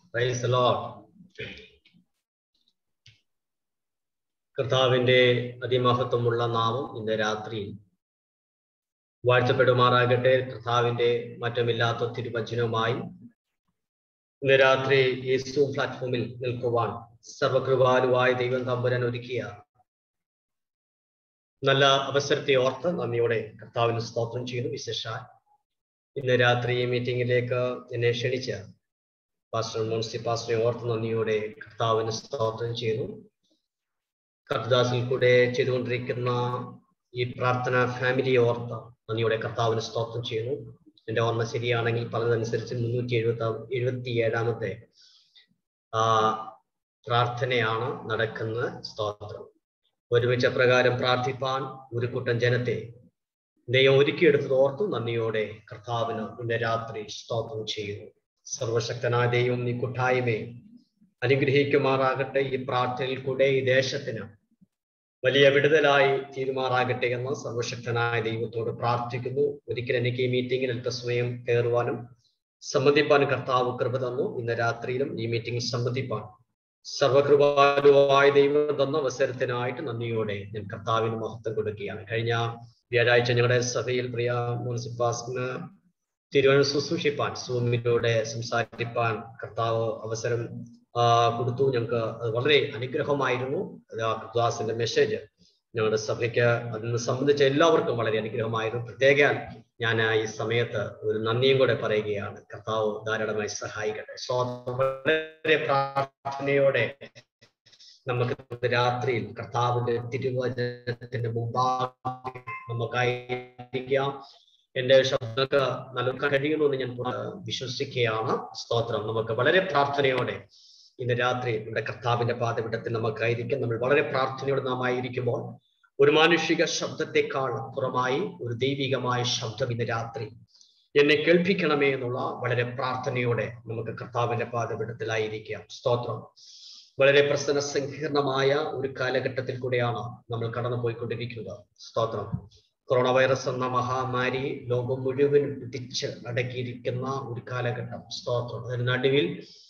Praise Lord കർത്താവിന്റെ അതിമഹത്വമുള്ള നാമം ഇന്ന് രാത്രി വാഴ്ത്തപ്പെടുമാറാകട്ടെ കർത്താവിന്റെ മറ്റമില്ലാത്ത തിരുവചനവുമായി ഇന്ന് രാത്രി ഈ സൂം പ്ലാറ്റ്ഫോമിൽ നിൽക്കുവാൻ സർവകൃപാലുവായ ദൈവം തമ്പുരാൻ ഒരുക്കിയ നല്ല അവസരത്തെ ഓർത്ത് നന്ദിയോടെ കർത്താവിന് സ്തോത്രം ചെയ്യുന്നു വിശേഷാൽ ഇന്ന് രാത്രി ഈ മീറ്റിംഗിലേക്ക് എന്നെ ക്ഷണിച്ച പാസ്റ്റർ മോൺസി പാസ്റ്ററെ ഓർത്ത് നന്ദിയോടെ കർത്താവിന് സ്തോത്രം ചെയ്യുന്നു കർത്തദാസിൽ കൂടെ ചെയ്തുകൊണ്ടിരിക്കുന്ന ഈ പ്രാർത്ഥന ഫാമിലിയെ ഓർത്ത് നന്ദിയോടെ കർത്താവിന് സ്തോത്രം ചെയ്യുന്നു എൻ്റെ ഓർമ്മ ശരിയാണെങ്കിൽ പറഞ്ഞതനുസരിച്ച് മുന്നൂറ്റി എഴുപത്തി എഴുപത്തി ഏഴാമത്തെ ആ പ്രാർത്ഥനയാണ് നടക്കുന്ന സ്തോത്രം ഒരുമിച്ച പ്രകാരം പ്രാർത്ഥിപ്പാൻ ഒരു കൂട്ടം ജനത്തെ ദൈവം ഒരുക്കിയെടുത്തത് ഓർത്തു നന്ദിയോടെ കർത്താവിന് ഇന്ന് രാത്രി സ്തോത്രം ചെയ്യുന്നു സർവശക്തനായ ദൈവം ഈ കൂട്ടായ്മയെ അനുഗ്രഹിക്കുമാറാകട്ടെ ഈ പ്രാർത്ഥനയിൽ കൂടെ ഈ ദേശത്തിന് വലിയ വിടുതലായി തീരുമാറാകട്ടെ എന്ന് സർവശക്തനായ ദൈവത്തോട് പ്രാർത്ഥിക്കുന്നു ഒരിക്കലും എനിക്ക് ഈ മീറ്റിംഗിൽ അല്പസമയം കയറുവാനും സംബന്ധിപ്പാനും കർത്താവ് കൃപ തന്നു ഇന്ന് രാത്രിയിലും ഈ മീറ്റിംഗിൽ സംബന്ധിപ്പാൻ സർവകൃപാലുവായ ദൈവം തന്ന അവസരത്തിനായിട്ട് നന്ദിയോടെ ഞാൻ കർത്താവിന് മഹത്വം കൊടുക്കുകയാണ് കഴിഞ്ഞ വ്യാഴാഴ്ച ഞങ്ങളുടെ സഭയിൽ പ്രിയ മുനിസിപ്പാസിന് തിരുവനന്തപുരം ശുശ്രൂഷിപ്പാൻ സൂമിലൂടെ സംസാരിപ്പാൻ കർത്താവ് അവസരം കൊടുത്തു ഞങ്ങൾക്ക് അത് വളരെ അനുഗ്രഹമായിരുന്നു കർത്താസിന്റെ മെസ്സേജ് ഞങ്ങളുടെ സഭയ്ക്ക് അതിനെ സംബന്ധിച്ച എല്ലാവർക്കും വളരെ അനുഗ്രഹമായിരുന്നു പ്രത്യേക ഞാൻ ഈ സമയത്ത് ഒരു നന്ദിയും കൂടെ പറയുകയാണ് കർത്താവ് ധാരാളമായി സഹായിക്കട്ടെ വളരെ പ്രാർത്ഥനയോടെ നമുക്ക് രാത്രിയിൽ കർത്താവിന്റെ തിരുവചനത്തിന്റെ മുമ്പാകെ നമുക്കായിരിക്കാം എന്റെ ശബ്ദമൊക്കെ നൽകാൻ കഴിയുമെന്ന് ഞാൻ വിശ്വസിക്കുകയാണ് സ്തോത്രം നമുക്ക് വളരെ പ്രാർത്ഥനയോടെ ഇന്ന് രാത്രി നമ്മുടെ കർത്താവിന്റെ പാതപിടത്തിൽ നമുക്കായിരിക്കും നമ്മൾ വളരെ പ്രാർത്ഥനയോടെ നാം ആയിരിക്കുമ്പോൾ ഒരു മാനുഷിക ശബ്ദത്തെക്കാൾ പുറമായി ഒരു ദൈവികമായ ശബ്ദം ഇന്ന് രാത്രി എന്നെ കേൾപ്പിക്കണമേ എന്നുള്ള വളരെ പ്രാർത്ഥനയോടെ നമുക്ക് കർത്താവിന്റെ പാതപിടത്തിലായിരിക്കാം സ്തോത്രം വളരെ പ്രശ്ന സങ്കീർണമായ ഒരു കാലഘട്ടത്തിൽ കൂടെയാണ് നമ്മൾ കടന്നു പോയിക്കൊണ്ടിരിക്കുന്നത് സ്തോത്രം കൊറോണ വൈറസ് എന്ന മഹാമാരി ലോകം മുഴുവൻ പിടിച്ച് അടക്കിയിരിക്കുന്ന ഒരു കാലഘട്ടം സ്തോത്രം അതിന് നടുവിൽ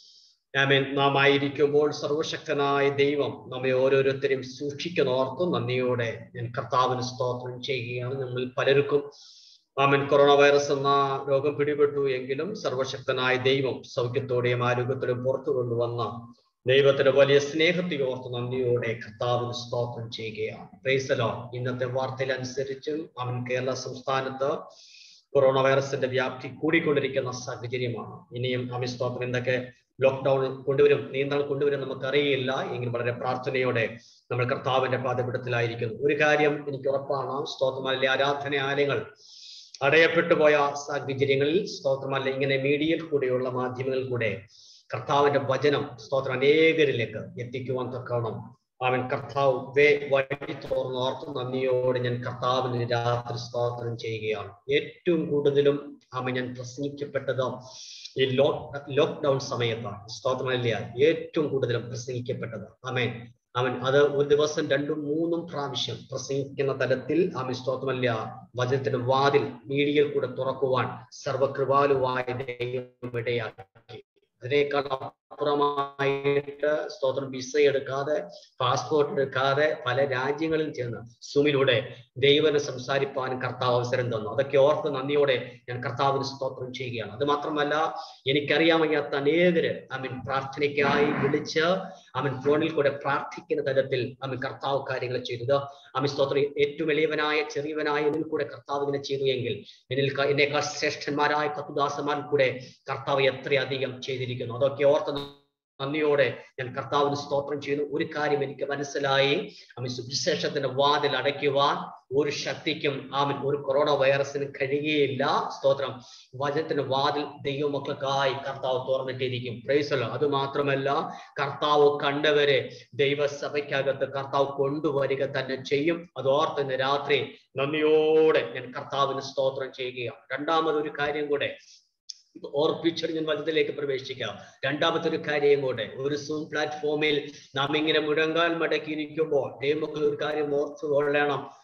ആമേൻ നാം ആയിരിക്കുമ്പോൾ സർവശക്തനായ ദൈവം നമ്മെ ഓരോരുത്തരെയും സൂക്ഷിക്കുന്ന ഓർത്ത് നന്ദിയോടെ ഞാൻ കർത്താവിന് സ്തോത്രം ചെയ്യുകയാണ് നമ്മൾ പലർക്കും ആമൻ കൊറോണ വൈറസ് എന്ന രോഗം പിടിപെട്ടു എങ്കിലും സർവശക്തനായ ദൈവം സൗഖ്യത്തോടെയും ആരോഗ്യത്തോടെയും പുറത്തു കൊണ്ടുവന്ന ദൈവത്തിന്റെ വലിയ സ്നേഹത്തെ ഓർത്ത് നന്ദിയോടെ കർത്താവിന് സ്തോത്രം ചെയ്യുകയാണ് പ്രൈസലോ ഇന്നത്തെ വാർത്തയിൽ അനുസരിച്ച് അവൻ കേരള സംസ്ഥാനത്ത് കൊറോണ വൈറസിന്റെ വ്യാപ്തി കൂടിക്കൊണ്ടിരിക്കുന്ന സാഹചര്യമാണ് ഇനിയും അമിത് സ്തോത്രം എന്തൊക്കെ ലോക്ക്ഡൌൺ കൊണ്ടുവരും നിയന്ത്രണം കൊണ്ടുവരും നമുക്കറിയില്ല എങ്കിലും വളരെ പ്രാർത്ഥനയോടെ നമ്മൾ കർത്താവിന്റെ പാതപിടത്തിലായിരിക്കുന്നു ഒരു കാര്യം എനിക്ക് ഉറപ്പാണ് സ്തോത്രമല്ല ആരാധനാലയങ്ങൾ അടയപ്പെട്ടു പോയ സാഹചര്യങ്ങളിൽ സ്തോത്രമല്ല ഇങ്ങനെ മീഡിയയിൽ കൂടെയുള്ള മാധ്യമങ്ങളിൽ കൂടെ കർത്താവിന്റെ വചനം സ്തോത്രം അനേകരിലേക്ക് എത്തിക്കുവാൻ തക്കവണ്ണം അവൻ കർത്താവ് വേ വഴി തുറന്ന് ഓർത്ത് നന്ദിയോടെ ഞാൻ കർത്താവിന് രാത്രി സ്തോത്രം ചെയ്യുകയാണ് ഏറ്റവും കൂടുതലും അവൻ ഞാൻ പ്രസംഗിക്കപ്പെട്ടത് ഈ ലോക്ക് ലോക്ക്ഡൌൺ സമയത്താണ് സ്തോത്രമല്ല ഏറ്റവും കൂടുതലും പ്രസംഗിക്കപ്പെട്ടത് അമേൻ അവൻ അത് ഒരു ദിവസം രണ്ടും മൂന്നും പ്രാവശ്യം പ്രസംഗിക്കുന്ന തലത്തിൽ അവൻ സ്തോത്രമല്ല വചനത്തിന്റെ വാതിൽ മീഡിയയിൽ കൂടെ തുറക്കുവാൻ സർവകൃപാലുവായ ദൈവം ഇടയാക്കി അതിനേക്കാൾ അപ്പുറമായിട്ട് സ്തോത്രം വിസ എടുക്കാതെ പാസ്പോർട്ട് എടുക്കാതെ പല രാജ്യങ്ങളിൽ ചെന്ന് സുമിലൂടെ ദൈവനെ സംസാരിപ്പാൻ കർത്താവ് അവസരം തന്നു അതൊക്കെ ഓർത്ത് നന്ദിയോടെ ഞാൻ കർത്താവിന് സ്തോത്രം ചെയ്യുകയാണ് അത് മാത്രമല്ല എനിക്കറിയാൻ വയ്യാത്ത അനേകര് അവൻ പ്രാർത്ഥനയ്ക്കായി വിളിച്ച് അവൻ ഫോണിൽ കൂടെ പ്രാർത്ഥിക്കുന്ന തരത്തിൽ അവൻ കർത്താവ് കാര്യങ്ങൾ ചെയ്തത് അവൻ സ്തോത്രം ഏറ്റവും എളിയവനായ ചെറിയവനായ എന്നിൽ കൂടെ കർത്താവ് ഇങ്ങനെ ചെയ്തു എങ്കിൽ എന്നിൽ എന്നേക്കാൾ ശ്രേഷ്ഠന്മാരായ കത്തുദാസന്മാരിൽ കൂടെ കർത്താവ് എത്രയധികം ചെയ്തിരിക്കുന്നു അതൊക്കെ ഓർത്ത് നന്ദിയോടെ ഞാൻ കർത്താവിന് സ്തോത്രം ചെയ്യുന്നു ഒരു കാര്യം എനിക്ക് മനസ്സിലായി അവൻ സുവിശേഷത്തിന്റെ വാതിൽ അടയ്ക്കുവാൻ ഒരു ശക്തിക്കും അവൻ ഒരു കൊറോണ വൈറസിന് കഴിയുകയില്ല സ്തോത്രം വചനത്തിന്റെ വാതിൽ ദൈവമക്കൾക്കായി കർത്താവ് തുറന്നിട്ടിരിക്കും പ്രൈസലോ അത് മാത്രമല്ല കർത്താവ് കണ്ടവരെ ദൈവസഭയ്ക്കകത്ത് കർത്താവ് കൊണ്ടുവരിക തന്നെ ചെയ്യും അത് ഓർത്തുന്ന രാത്രി നന്ദിയോടെ ഞാൻ കർത്താവിന് സ്തോത്രം ചെയ്യുകയാണ് രണ്ടാമതൊരു കാര്യം കൂടെ ഓർപ്പിച്ചിട്ട് ഞാൻ വചനത്തിലേക്ക് പ്രവേശിക്കാം രണ്ടാമത്തെ ഒരു കാര്യം കൂടെ ഒരു സൂം പ്ലാറ്റ്ഫോമിൽ നാം ഇങ്ങനെ മുഴങ്കാൽ മടക്കിയിരിക്കുമ്പോൾ ദൈവമക്കൾ ഒരു കാര്യം ഓർത്തു കൊള്ളണം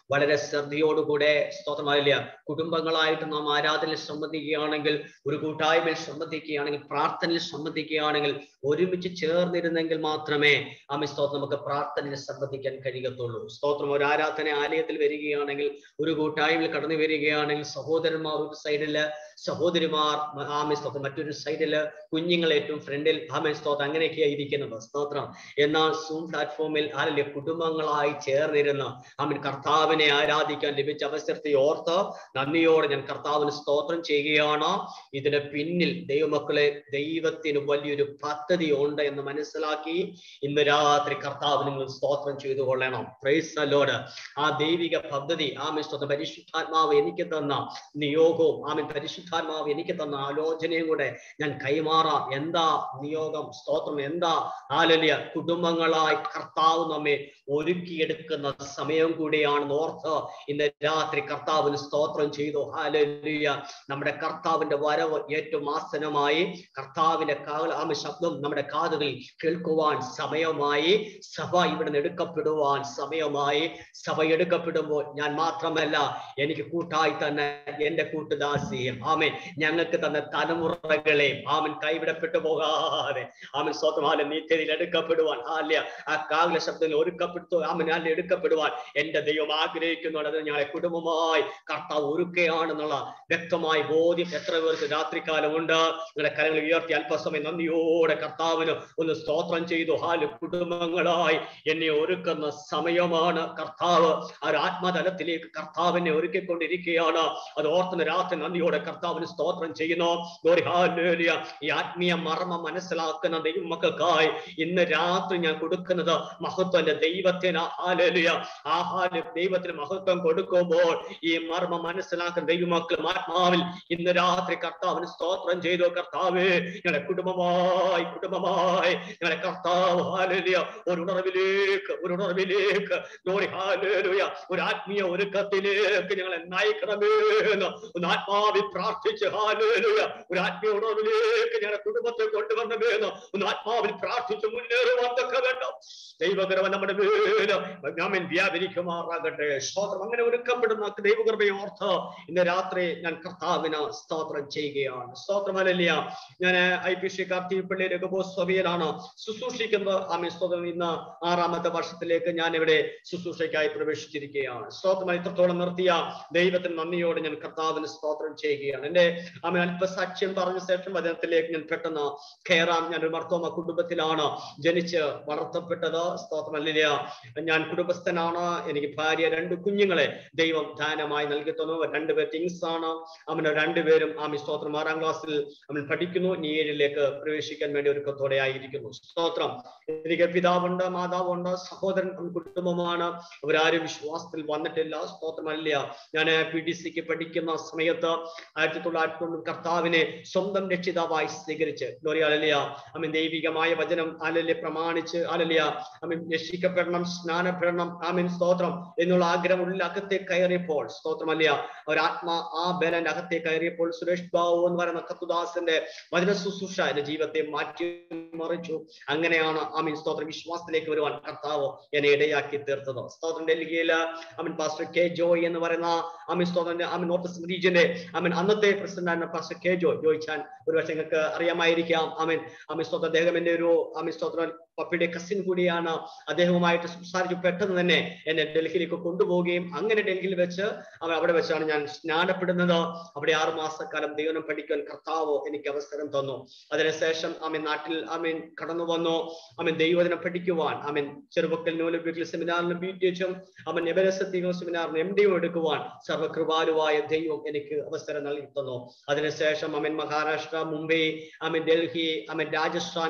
വളരെ ശ്രദ്ധയോടുകൂടെ സ്തോത്രമായില്ല കുടുംബങ്ങളായിട്ട് നാം ആരാധനയിൽ സംബന്ധിക്കുകയാണെങ്കിൽ ഒരു കൂട്ടായ്മയിൽ സംബന്ധിക്കുകയാണെങ്കിൽ പ്രാർത്ഥനയിൽ സംബന്ധിക്കുകയാണെങ്കിൽ ഒരുമിച്ച് ചേർന്നിരുന്നെങ്കിൽ മാത്രമേ ആമി സ്തോത്രം നമുക്ക് പ്രാർത്ഥനയിൽ സംബന്ധിക്കാൻ കഴിയത്തുള്ളൂ സ്തോത്രം ഒരു ആരാധന ആലയത്തിൽ വരികയാണെങ്കിൽ ഒരു കൂട്ടായ്മയിൽ കടന്നു വരികയാണെങ്കിൽ സഹോദരന്മാർ ഒരു സൈഡില് സഹോദരിമാർ ആമി സ്തോത്രം മറ്റൊരു സൈഡില് കുഞ്ഞുങ്ങൾ ഏറ്റവും ഫ്രണ്ടിൽ ആമി സ്തോത്രം അങ്ങനെയൊക്കെയാ ഇരിക്കുന്നത് സ്തോത്രം എന്നാൽ സൂം പ്ലാറ്റ്ഫോമിൽ ആരല്ലേ കുടുംബങ്ങളായി ചേർന്നിരുന്ന് ആമീൻ കർത്താവിനെ ആരാധിക്കാൻ ലഭിച്ച അവസരത്തെ ഓർത്ത് നന്ദിയോടെ ഞാൻ കർത്താവിന് സ്തോത്രം ചെയ്യുകയാണ് ഇതിന് പിന്നിൽ ദൈവമക്കളെ ദൈവത്തിന് വലിയൊരു പദ്ധതി ഉണ്ട് എന്ന് മനസ്സിലാക്കി ഇന്ന് രാത്രി കർത്താവ് നിങ്ങൾ സ്തോത്രം ചെയ്തു കൊള്ളണം പ്രൈസ് അല്ലോട് ആ ദൈവിക പദ്ധതി ആമി സ്തോത്രം പരിശുദ്ധാത്മാവ് എനിക്ക് തന്ന നിയോഗവും ആമീൻ പരിശുദ്ധാത്മാവ് എനിക്ക് തന്ന ആലോചനയും കൂടെ ഞാൻ കൈമാറാം എന്താ നിയോഗം സ്തോത്രം എന്താ ആലലിയ കുടുംബങ്ങളായി കർത്താവ് നമ്മെ ഒരുക്കിയെടുക്കുന്ന സമയം കൂടിയാണെന്ന് ഓർത്ത് ഇന്ന് രാത്രി കർത്താവിന് സ്തോത്രം ചെയ്തു ഹാലലിയ നമ്മുടെ കർത്താവിന്റെ വരവ് ഏറ്റവും ആസനമായി കർത്താവിന്റെ കാല ശബ്ദം നമ്മുടെ കാതുകളിൽ കേൾക്കുവാൻ സമയമായി സഭ ഇവിടെ നിന്ന് എടുക്കപ്പെടുവാൻ സമയമായി സഭ എടുക്കപ്പെടുമ്പോൾ ഞാൻ മാത്രമല്ല എനിക്ക് കൂട്ടായി തന്നെ എന്റെ കൂട്ടുദാസിയും ആമൻ ഞങ്ങൾക്ക് തന്ന തലമുറകളെ ആമൻ കൈവിടപ്പെട്ടു പോകാതെ ആമൻ സ്വന്തമാല നീത്യതയിൽ എടുക്കപ്പെടുവാൻ ആല്യ ആ കാവല ശബ്ദത്തിൽ ഒരുക്കപ്പെട്ടു ആമൻ ആല്യ എടുക്കപ്പെടുവാൻ എന്റെ ദൈവം ആഗ്രഹിക്കുന്നുണ്ട് അത് ഞങ്ങളെ കുടുംബമായി കർത്താവ് ഒരുക്കുകയാണെന്നുള്ള വ്യക്തമായ ബോധ്യം എത്ര പേർക്ക് രാത്രികാലമുണ്ട് നിങ്ങളുടെ കരങ്ങൾ ഉയർത്തി അല്പസമയം നന്ദിയോടെ കർത്താവിന് ഒന്ന് സ്തോത്രം ചെയ്തു ഹാല് കുടുംബങ്ങളായി എന്നെ ഒരുക്കുന്ന സമയമാണ് കർത്താവ് ആ ഒരു ആത്മതലത്തിലേക്ക് കർത്താവിനെ ഒരുക്കിക്കൊണ്ടിരിക്കുകയാണ് അത് ഓർത്തുന്ന രാത്രി നന്ദിയോടെ കർത്താവിന് സ്തോത്രം ചെയ്യുന്നു Glory, hallelujah. ഈ ആത്മീയ മർമ്മം മനസ്സിലാക്കുന്ന ദൈവമക്കൾക്കായി ഇന്ന് രാത്രി ഞാൻ കൊടുക്കുന്നത് മഹത്വന്റെ ദൈവത്തിന് ഹാലലുയ ആ ഹാല് ദൈവത്തിന് മഹത്വം കൊടുക്കുമ്പോൾ ഈ മർമ്മം മനസ്സിലാക്കുന്ന ദൈവമക്കളും ആത്മാവിൽ ഇന്ന് രാത്രി കർത്താവിന് സ്തോത്രം ചെയ്തു കർത്താവേ ഞങ്ങളുടെ കുടുംബമായി കുടുംബമായി ഞങ്ങളുടെ കർത്താവ് ഹാലലുയ ഒരു ഉണർവിലേക്ക് ഒരു ഉണർവിലേക്ക് ഗ്ലോറി ഹാലലുയ ഒരു ആത്മീയ ഒരുക്കത്തിലേക്ക് ഞങ്ങളെ നയിക്കണമേ എന്ന് ഒന്ന് ആത്മാവിൽ പ്രാർത്ഥിച്ച് ഹാലലുയ ഒരു ആത്മീയ ഉണർവിലേക്ക് ഞങ്ങളുടെ കുടുംബത്തെ കൊണ്ടുവന്നമേ എന്ന് ഒന്ന് ആത്മാവിൽ പ്രാർത്ഥിച്ച് മുന്നേറുവാൻ തക്ക വേണ്ട ദൈവകരവൻ നമ്മുടെ മേല് ഞാമൻ വ്യാപരിക്കുമാറാകട്ടെ സ്തോത്രം അങ്ങനെ ഒരുക്കപ്പെടുന്ന ദൈവകൃപയെ ഓർത്ത് ഇന്ന് രാത്രി ഞാൻ കർത്താവിന് സ്തോത്രം ചെയ്യുകയാണ് സ്തോത്രം അല്ലല്ല ഞാൻ ഐ പി സി കാർത്തിപ്പള്ളി രഘുബോസ്വവിയിലാണ് ശുശ്രൂഷിക്കുന്നത് ആമി സ്തോത്രം ഇന്ന് ആറാമത്തെ വർഷത്തിലേക്ക് ഞാൻ ഇവിടെ ശുശ്രൂഷയ്ക്കായി പ്രവേശിച്ചിരിക്കുകയാണ് സ്തോത്രം ഇത്രത്തോളം നിർത്തിയ ദൈവത്തിന് നന്ദിയോടെ ഞാൻ കർത്താവിന് സ്തോത്രം ചെയ്യുകയാണ് എന്റെ ആമ അല്പസാക്ഷ്യം പറഞ്ഞ ശേഷം വചനത്തിലേക്ക് ഞാൻ പെട്ടെന്ന് കയറാം ഞാൻ ഒരു മർത്തോമ കുടുംബത്തിലാണ് ജനിച്ച് വളർത്തപ്പെട്ടത് സ്തോത്രം അല്ലില്ല ഞാൻ കുടുംബസ്ഥനാണ് എനിക്ക് ഭാര്യ രണ്ട് കുഞ്ഞുങ്ങളെ ദൈവം ദാനമായി നൽകി തന്നു രണ്ടുപേർ ടിങ്സ് ആണ് അവന് രണ്ടുപേരും ആമി സ്തോത്രം ആറാം ക്ലാസ്സിൽ അവൻ പഠിക്കുന്നു ഇനി ഏഴിലേക്ക് പ്രവേശിക്കാൻ വേണ്ടി ഒരുക്കത്തോടെ ആയിരിക്കുന്നു സ്തോത്രം എനിക്ക് പിതാവുണ്ട് മാതാവുണ്ട് സഹോദരൻ കുടുംബമാണ് അവരാരും വിശ്വാസത്തിൽ വന്നിട്ടില്ല സ്തോത്രമല്ല ഞാൻ പി ഡി സിക്ക് പഠിക്കുന്ന സമയത്ത് ആയിരത്തി തൊള്ളായിരത്തി തൊണ്ണൂറ് കർത്താവിനെ സ്വന്തം രക്ഷിതാവായി സ്വീകരിച്ച് ലോറി അലലിയ അമ്മ ദൈവികമായ വചനം അലല്യ പ്രമാണിച്ച് അലലിയ അമ്മ രക്ഷിക്കപ്പെടണം സ്നാനപ്പെടണം ആമീൻ സ്തോത്രം എന്നുള്ള ആഗ്രഹം ഉള്ളിൽ അകത്തെ കയറിയപ്പോൾ സ്തോത്രമല്ല ഒരാത്മാ ആ ബലന്റെ അകത്തെ കയറിയപ്പോൾ സുരേഷ് ബാബു എന്ന് പറയുന്ന കത്തുദാസന്റെ വചന ശുശ്രൂഷ എന്റെ ജീവിതത്തെ മാറ്റി മറിച്ചു അങ്ങനെയാണ് ആമീൻ സ്തോത്രം വിശ്വാസത്തിലേക്ക് വരുവാൻ കർത്താവ് എന്നെ ഇടയാക്കി തീർത്തത് സ്തോത്രം ഡൽഹിയില് അമീൻ പാസ്റ്റർ കെ ജോയ് എന്ന് പറയുന്ന അമീൻ സ്തോത്രന്റെ അമീൻ നോർത്ത് ഈസ്റ്റ് റീജിയന്റെ അമീൻ അന്നത്തെ പ്രസിഡന്റ് ആയിരുന്ന പാസ്റ്റർ കെ ജോയ് ജോയിച്ചാൻ ഒരു പക്ഷേ നിങ്ങൾക്ക് അറിയാമായിരിക്കാം അമീൻ അമീൻ സ്തോത്രം അദ്ദേഹം എന്റെ ഒരു അമീൻ സ്തോത്രം പപ്പിയുടെ കസിൻ കൂടിയാണ് അദ്ദേഹവുമായിട്ട് സംസാരിച്ചു പെട്ടെന്ന് തന്നെ എന്നെ ഡൽഹിയിലേക്ക് കൊണ്ടുപോവുകയും അങ്ങനെ ഡൽഹിയിൽ വെച്ച് അവൻ അവിടെ വെച്ചാണ് ഞാൻ സ്നാനപ്പെടുന്നത് അവിടെ ആറു മാസക്കാലം ദൈവനം പഠിക്കാൻ കർത്താവ് എനിക്ക് അവസരം തന്നു അതിനുശേഷം ആമീൻ നാട്ടിൽ ആമീൻ കടന്നു വന്നു ആമീൻ ദൈവദിനം പഠിക്കുവാൻ ആമീൻ ചെറുപ്പക്കൽ ന്യൂലബിക്കൽ സെമിനാറിന് ബി ടി എച്ചും അവൻ എവരസത്തിയും സെമിനാറിന് എം ഡിയും എടുക്കുവാൻ സർവകൃപാലുവായ ദൈവം എനിക്ക് അവസരം നൽകി തന്നു അതിനുശേഷം അമീൻ മഹാരാഷ്ട്ര മുംബൈ അമീൻ ഡൽഹി അമീൻ രാജസ്ഥാൻ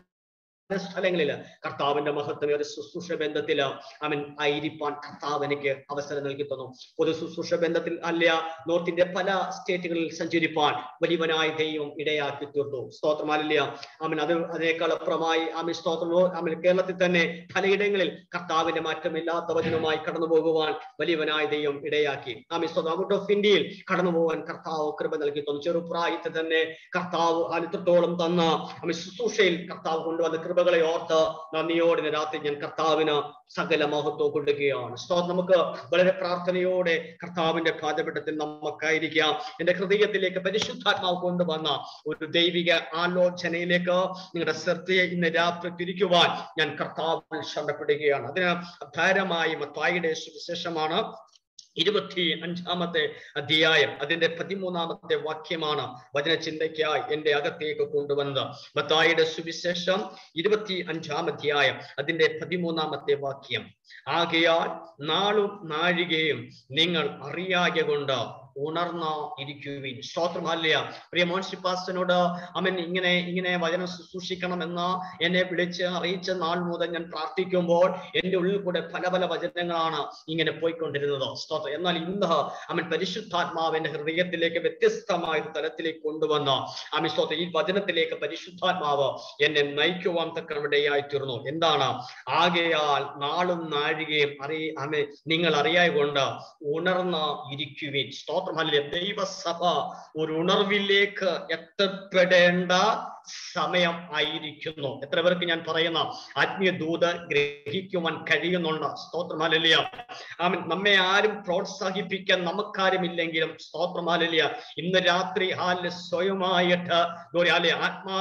പല സ്ഥലങ്ങളില് കർത്താവിന്റെ മഹത്വം ഒരു ശുശ്രൂഷ ബന്ധത്തില് അവൻ ആയിരിക്കാൻ കർത്താവ് എനിക്ക് അവസരം നൽകി തന്നു പൊതു ശുശ്രൂഷ ബന്ധത്തിൽ അല്ല നോർത്ത് ഇന്ത്യ പല സ്റ്റേറ്റുകളിൽ സഞ്ചരിപ്പാൻ വലിയവനായ ദൈവം ഇടയാക്കി തീർത്തു സ്തോത്രമല്ല അവൻ അത് അതിനേക്കാൾ അപ്പുറമായി ആമി സ്തോത്രമോ ആമൻ കേരളത്തിൽ തന്നെ പലയിടങ്ങളിൽ കർത്താവിന്റെ മാറ്റമില്ലാത്ത വചനമായി കടന്നു പോകുവാൻ വലിയവനായ ദൈവം ഇടയാക്കി ആമി സ്തോത്രം ഔട്ട് ഓഫ് ഇന്ത്യയിൽ കടന്നു പോകാൻ കർത്താവ് കൃപ നൽകി തന്നു ചെറുപ്രായത്തിൽ തന്നെ കർത്താവ് അനിത്രത്തോളം തന്ന ആമി ശുശ്രൂഷയിൽ കർത്താവ് കൊണ്ടുവന്ന കൃപ കൃപകളെ ഓർത്ത് നന്ദിയോടെ ഇന്ന് രാത്രി ഞാൻ കർത്താവിന് സകല മഹത്വം കൊടുക്കുകയാണ് സ്തോത്രം നമുക്ക് വളരെ പ്രാർത്ഥനയോടെ കർത്താവിന്റെ പാദപീഠത്തിൽ നമുക്കായിരിക്കാം എന്റെ ഹൃദയത്തിലേക്ക് പരിശുദ്ധാത്മാവ് കൊണ്ടുവന്ന ഒരു ദൈവിക ആലോചനയിലേക്ക് നിങ്ങളുടെ ശ്രദ്ധയെ ഇന്ന് രാത്രി തിരിക്കുവാൻ ഞാൻ കർത്താവിൽ ശരണപ്പെടുകയാണ് അതിന് ധാരമായി മത്തായിയുടെ സുവിശേഷമാണ് ഇരുപത്തി അഞ്ചാമത്തെ അധ്യായം അതിന്റെ പതിമൂന്നാമത്തെ വാക്യമാണ് വചനചിന്തയ്ക്കായി എന്റെ അകത്തേക്ക് കൊണ്ടുവന്നത് മത്തായിയുടെ സുവിശേഷം ഇരുപത്തി അഞ്ചാം അധ്യായം അതിന്റെ പതിമൂന്നാമത്തെ വാക്യം ആകയാൽ നാളും നാഴികയും നിങ്ങൾ അറിയാതെ കൊണ്ട് ഉണർന്ന ഇരിക്കുവിൻ സ്തോത്രമല്ല പ്രിയ മോൻഷിപ്പാസ്റ്റനോട് അവൻ ഇങ്ങനെ ഇങ്ങനെ വചനം ശുശ്രൂഷിക്കണമെന്ന് എന്നെ വിളിച്ച് അറിയിച്ച നാൾ മുതൽ ഞാൻ പ്രാർത്ഥിക്കുമ്പോൾ എന്റെ ഉള്ളിൽ കൂടെ പല പല വചനങ്ങളാണ് ഇങ്ങനെ പോയിക്കൊണ്ടിരുന്നത് സ്തോത്രം എന്നാൽ ഇന്ന് അവൻ പരിശുദ്ധാത്മാവ് എന്റെ ഹൃദയത്തിലേക്ക് വ്യത്യസ്തമായ ഒരു തലത്തിലേക്ക് കൊണ്ടുവന്ന് ആമി സ്തോത്രം ഈ വചനത്തിലേക്ക് പരിശുദ്ധാത്മാവ് എന്നെ നയിക്കുവാൻ തക്കവിടെയായി തീർന്നു എന്താണ് ആകയാൽ നാളും നാഴികയും അറിയ ആമെ നിങ്ങൾ അറിയായ കൊണ്ട് ഉണർന്ന ഇരിക്കുവിൻ സ്തോത്രമല്ലേ ദൈവസഭ ഒരു ഉണർവിലേക്ക് എത്തപ്പെടേണ്ട സമയം ആയിരിക്കുന്നു എത്ര പേർക്ക് ഞാൻ പറയുന്ന ആത്മീയ ദൂത് ഗ്രഹിക്കുവാൻ കഴിയുന്നുണ്ട് സ്തോത്രമാലില്ല ആമൻ നമ്മെ ആരും പ്രോത്സാഹിപ്പിക്കാൻ നമുക്കാരുമില്ലെങ്കിലും സ്തോത്രമാലില്ല ഇന്ന് രാത്രി ഹാലിൽ സ്വയമായിട്ട് ഹാലെ ആത്മാ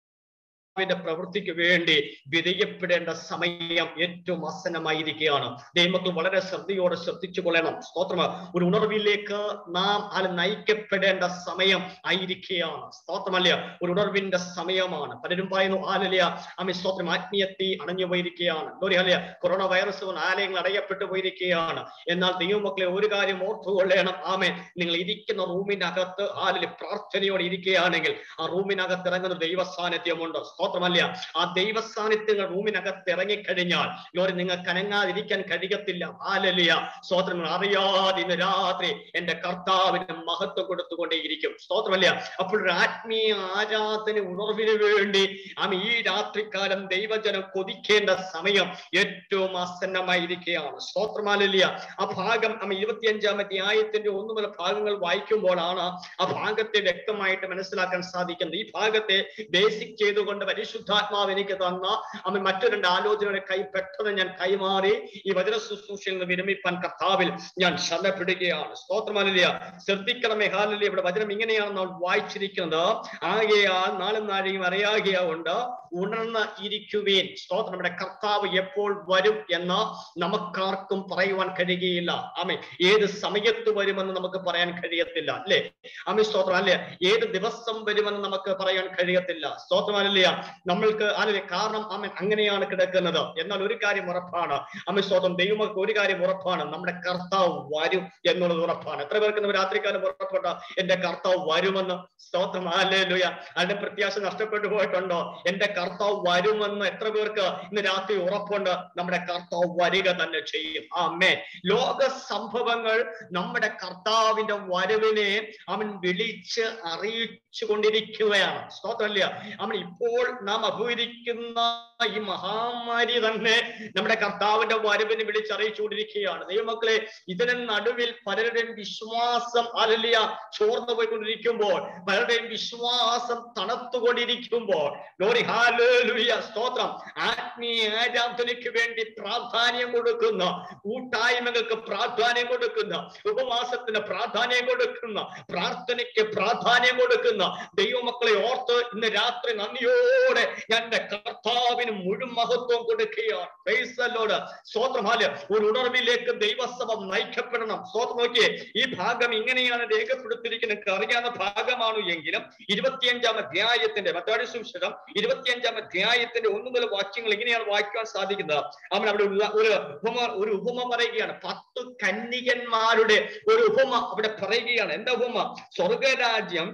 ന്റെ പ്രവൃത്തിക്ക് വേണ്ടി വിധേയപ്പെടേണ്ട സമയം ഏറ്റവും അസന്നമായിരിക്കുകയാണ് ദൈവമക്കൾ വളരെ ശ്രദ്ധയോടെ ശ്രദ്ധിച്ചു കൊള്ളണം സ്തോത്രം ഒരു ഉണർവിലേക്ക് നാം അത് നയിക്കപ്പെടേണ്ട സമയം ആയിരിക്കുകയാണ് സ്തോത്രമല്ല ഒരു ഉണർവിന്റെ സമയമാണ് പലരും പറയുന്നു ആലലിയ ആമി സ്തോത്രം ആത്മീയത്തി അണഞ്ഞു പോയിരിക്കുകയാണ് അല്ലേ കൊറോണ വൈറസ് കൊണ്ട് ആലയങ്ങൾ അടയപ്പെട്ടു പോയിരിക്കുകയാണ് എന്നാൽ ദൈവമക്കളെ ഒരു കാര്യം ഓർത്തുകൊള്ളണം ആമേ നിങ്ങൾ ഇരിക്കുന്ന റൂമിനകത്ത് ആലിൽ പ്രാർത്ഥനയോടെ ഇരിക്കുകയാണെങ്കിൽ ആ റൂമിനകത്ത് ഇറങ്ങുന്ന ദൈവ സാന്നിധ്യമുണ്ട് സ്തോത്രമല്ല ആ ദൈവ സാന്നിധ്യങ്ങൾ റൂമിനകത്ത് ഇറങ്ങിക്കഴിഞ്ഞാൽ ലോറി നിങ്ങൾക്ക് അനങ്ങാതിരിക്കാൻ കഴിയത്തില്ല ആലലിയ സ്തോത്രം അറിയാതെ ഇന്ന് രാത്രി എന്റെ കർത്താവിന് മഹത്വം കൊടുത്തുകൊണ്ടേയിരിക്കും സ്തോത്രമല്ല അപ്പോൾ ഒരു ആത്മീയ ആരാധന ഉണർവിന് വേണ്ടി ആമ ഈ രാത്രികാലം ദൈവജനം കൊതിക്കേണ്ട സമയം ഏറ്റവും ആസന്നമായിരിക്കുകയാണ് സ്തോത്രമാലില്ല ആ ഭാഗം ആമ ഇരുപത്തിയഞ്ചാം അധ്യായത്തിന്റെ ഒന്നു മുതൽ ഭാഗങ്ങൾ വായിക്കുമ്പോഴാണ് ആ ഭാഗത്തെ വ്യക്തമായിട്ട് മനസ്സിലാക്കാൻ സാധിക്കുന്നത് ഈ ഭാഗത്തെ ബേസിക് ചെയ്തുകൊണ്ട് പരിശുദ്ധാത്മാവ് എനിക്ക് തന്ന അമ്മ മറ്റു രണ്ട് ആലോചനയുടെ കൈ പെട്ടെന്ന് ഞാൻ കൈമാറി ഈ വചന ശുശ്രൂഷയിൽ നിന്ന് വിരമിപ്പാൻ കർത്താവിൽ ഞാൻ ശരണപ്പെടുകയാണ് സ്തോത്രമാലില്ല ശ്രദ്ധിക്കണമേ ഹാലില്ല ഇവിടെ വചനം ഇങ്ങനെയാണ് നാം വായിച്ചിരിക്കുന്നത് ആകെയാൽ നാളും നാഴികയും അറിയാകെയുണ്ട് ഉണർന്ന് ഇരിക്കുവേൻ സ്തോത്രം നമ്മുടെ കർത്താവ് എപ്പോൾ വരും എന്ന് നമുക്കാർക്കും പറയുവാൻ കഴിയുകയില്ല ആമേ ഏത് സമയത്ത് വരുമെന്ന് നമുക്ക് പറയാൻ കഴിയത്തില്ല അല്ലേ ആമേ സ്തോത്രം അല്ലേ ഏത് ദിവസം വരുമെന്ന് നമുക്ക് പറയാൻ കഴിയത്തില്ല സ്തോത്രമല്ല നമ്മൾക്ക് അല്ലെ കാരണം ആമൻ അങ്ങനെയാണ് കിടക്കുന്നത് എന്നാൽ ഒരു കാര്യം ഉറപ്പാണ് ആമേ സ്തോത്രം ദൈവങ്ങൾക്ക് ഒരു കാര്യം ഉറപ്പാണ് നമ്മുടെ കർത്താവ് വരും എന്നുള്ളത് ഉറപ്പാണ് എത്ര പേർക്ക് നമ്മൾ രാത്രികാലം ഉറപ്പെട്ട എന്റെ കർത്താവ് വരുമെന്ന് സ്തോത്രം ആലേലുയ അതിന്റെ പ്രത്യാശ നഷ്ടപ്പെട്ടു പോയിട്ടുണ്ടോ എന്റെ കർത്താവ് വരുമെന്ന് എത്ര പേർക്ക് ഇന്ന് രാത്രി ഉറപ്പുണ്ട് നമ്മുടെ കർത്താവ് വരിക തന്നെ ചെയ്യും ആമേ ലോക സംഭവങ്ങൾ നമ്മുടെ കർത്താവിന്റെ വരവിനെ അവൻ വിളിച്ച് അറിയിച്ചു കൊണ്ടിരിക്കുകയാണ് സ്തോത്രമില്ല അവൻ ഇപ്പോൾ നാം അഭിമുഖിക്കുന്ന ഈ മഹാമാരി തന്നെ നമ്മുടെ കർത്താവിന്റെ വരവിനെ വിളിച്ചറിയിച്ചുകൊണ്ടിരിക്കുകയാണ് ദൈവമക്കളെ ഇതിന് നടുവിൽ പലരുടെയും വിശ്വാസം അലലിയ ചോർന്നു പോയിക്കൊണ്ടിരിക്കുമ്പോൾ പലരുടെയും വിശ്വാസം തണുത്തുകൊണ്ടിരിക്കുമ്പോൾ ലോറി ഹാലുയ സ്തോത്രം ആത്മീയ ആരാധനയ്ക്ക് വേണ്ടി പ്രാധാന്യം കൊടുക്കുന്ന കൂട്ടായ്മകൾക്ക് പ്രാധാന്യം കൊടുക്കുന്ന ഉപവാസത്തിന് പ്രാധാന്യം കൊടുക്കുന്ന പ്രാർത്ഥനയ്ക്ക് പ്രാധാന്യം കൊടുക്കുന്ന ദൈവമക്കളെ ഓർത്ത് ഇന്ന് രാത്രി നന്ദിയോടെ ഞാൻ എന്റെ കർത്താവിന് മുഴുവൻ മഹത്വം കൊടുക്കുകയാണ് ഫൈസലോട് സ്തോത്രമാല് ഒരു ഉണർവിലേക്ക് ദൈവസഭ നയിക്കപ്പെടണം സ്തോത്രം നോക്കിയേ ഈ ഭാഗം ഇങ്ങനെയാണ് രേഖപ്പെടുത്തിയിരിക്കുന്നത് എനിക്ക് അറിയാവുന്ന ഭാഗമാണ് എങ്കിലും ഇരുപത്തിയഞ്ചാം അധ്യായത്തിന്റെ മറ്റാടി സുവിശേഷം ഇരുപത്തിയഞ്ചാം അധ്യായത്തിന്റെ ഒന്നു മുതൽ വാക്യങ്ങൾ ഇങ്ങനെയാണ് വായിക്കാൻ സാധിക്കുന്നത് അവൻ അവിടെ ഉള്ള ഒരു ഉപമ ഒരു ഉപമ പറയുകയാണ് പത്ത് കന്യകന്മാരുടെ ഒരു ഉപമ അവിടെ പറയുകയാണ് എന്താ ഉപമ സ്വർഗരാജ്യം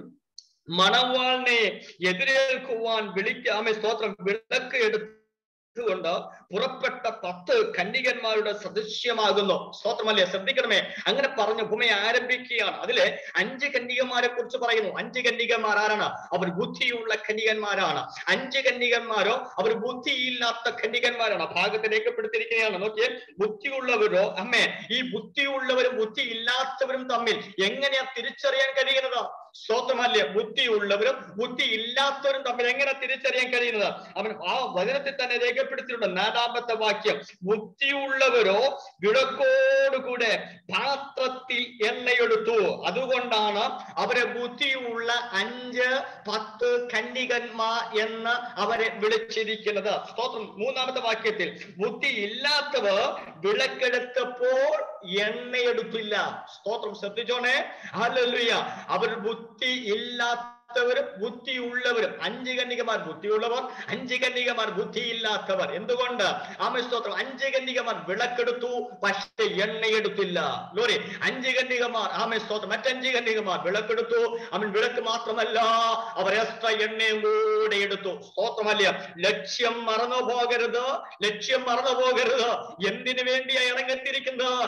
മണവാളിനെ എതിരേൽക്കുവാൻ വിളിക്കാമെ സ്തോത്രം വിളക്ക് എടുത്തുകൊണ്ട് പുറപ്പെട്ട പത്ത് കന്യകന്മാരുടെ സദൃശ്യമാകുന്നു സ്തോത്രമല്ലേ ശ്രദ്ധിക്കണമേ അങ്ങനെ പറഞ്ഞ ഭൂമി ആരംഭിക്കുകയാണ് അതിലെ അഞ്ച് കന്യകന്മാരെ കുറിച്ച് പറയുന്നു അഞ്ച് കന്യകന്മാർ ആരാണ് അവർ ബുദ്ധിയുള്ള കന്യകന്മാരാണ് അഞ്ച് കന്യകന്മാരോ അവർ ബുദ്ധിയില്ലാത്ത കന്യകന്മാരാണ് ആ ഭാഗത്ത് രേഖപ്പെടുത്തിയിരിക്കുകയാണ് നോക്കിയേ ബുദ്ധിയുള്ളവരോ അമ്മേ ഈ ബുദ്ധിയുള്ളവരും ബുദ്ധി ഇല്ലാത്തവരും തമ്മിൽ എങ്ങനെയാ തിരിച്ചറിയാൻ കഴിയുന്നത് സ്വന്തമല്ല ബുദ്ധിയുള്ളവരും ബുദ്ധി ഇല്ലാത്തവരും തമ്മിൽ എങ്ങനെ തിരിച്ചറിയാൻ കഴിയുന്നത് അവൻ ആ വചനത്തിൽ തന്നെ രേഖപ്പെടുത്തിയിട്ടുണ്ട് നാലാമത്തെ വാക്യം ബുദ്ധിയുള്ളവരോ വിളക്കോടുകൂടെ പാത്രത്തിൽ എണ്ണയെടുത്തു അതുകൊണ്ടാണ് അവരെ ബുദ്ധിയുള്ള അഞ്ച് പത്ത് കന്യകന്മാർ എന്ന് അവരെ വിളിച്ചിരിക്കുന്നത് സ്തോത്രം മൂന്നാമത്തെ വാക്യത്തിൽ ബുദ്ധി ഇല്ലാത്തവർ വിളക്കെടുത്തപ്പോൾ എണ്ണയെടുത്തില്ല സ്തോത്രം ശ്രദ്ധിച്ചോണേ ഹല്ലേലൂയ അവർ ബുദ്ധി ഇല്ലാത്തവരും ബുദ്ധിയുള്ളവരും അഞ്ച് കന്യകമാർ ബുദ്ധിയുള്ളവർ അഞ്ച് കന്യകമാർ ബുദ്ധിയില്ലാത്തവർ എന്തുകൊണ്ട് ആമ സ്തോത്രം അഞ്ച് കന്യകമാർ വിളക്കെടുത്തു പക്ഷെ എണ്ണയെടുത്തില്ല ലോറി അഞ്ച് കന്യകമാർ ആമ സ്തോത്രം മറ്റഞ്ച് കന്യകമാർ വിളക്കെടുത്തു അവൻ വിളക്ക് മാത്രമല്ല അവർ എക്സ്ട്രാ എണ്ണയും കൂടെ എടുത്തു സ്തോത്രമല്ല ലക്ഷ്യം മറന്നു പോകരുത് ലക്ഷ്യം മറന്നു പോകരുത് എന്തിനു വേണ്ടിയാ ഇറങ്ങത്തിരിക്കുന്നത്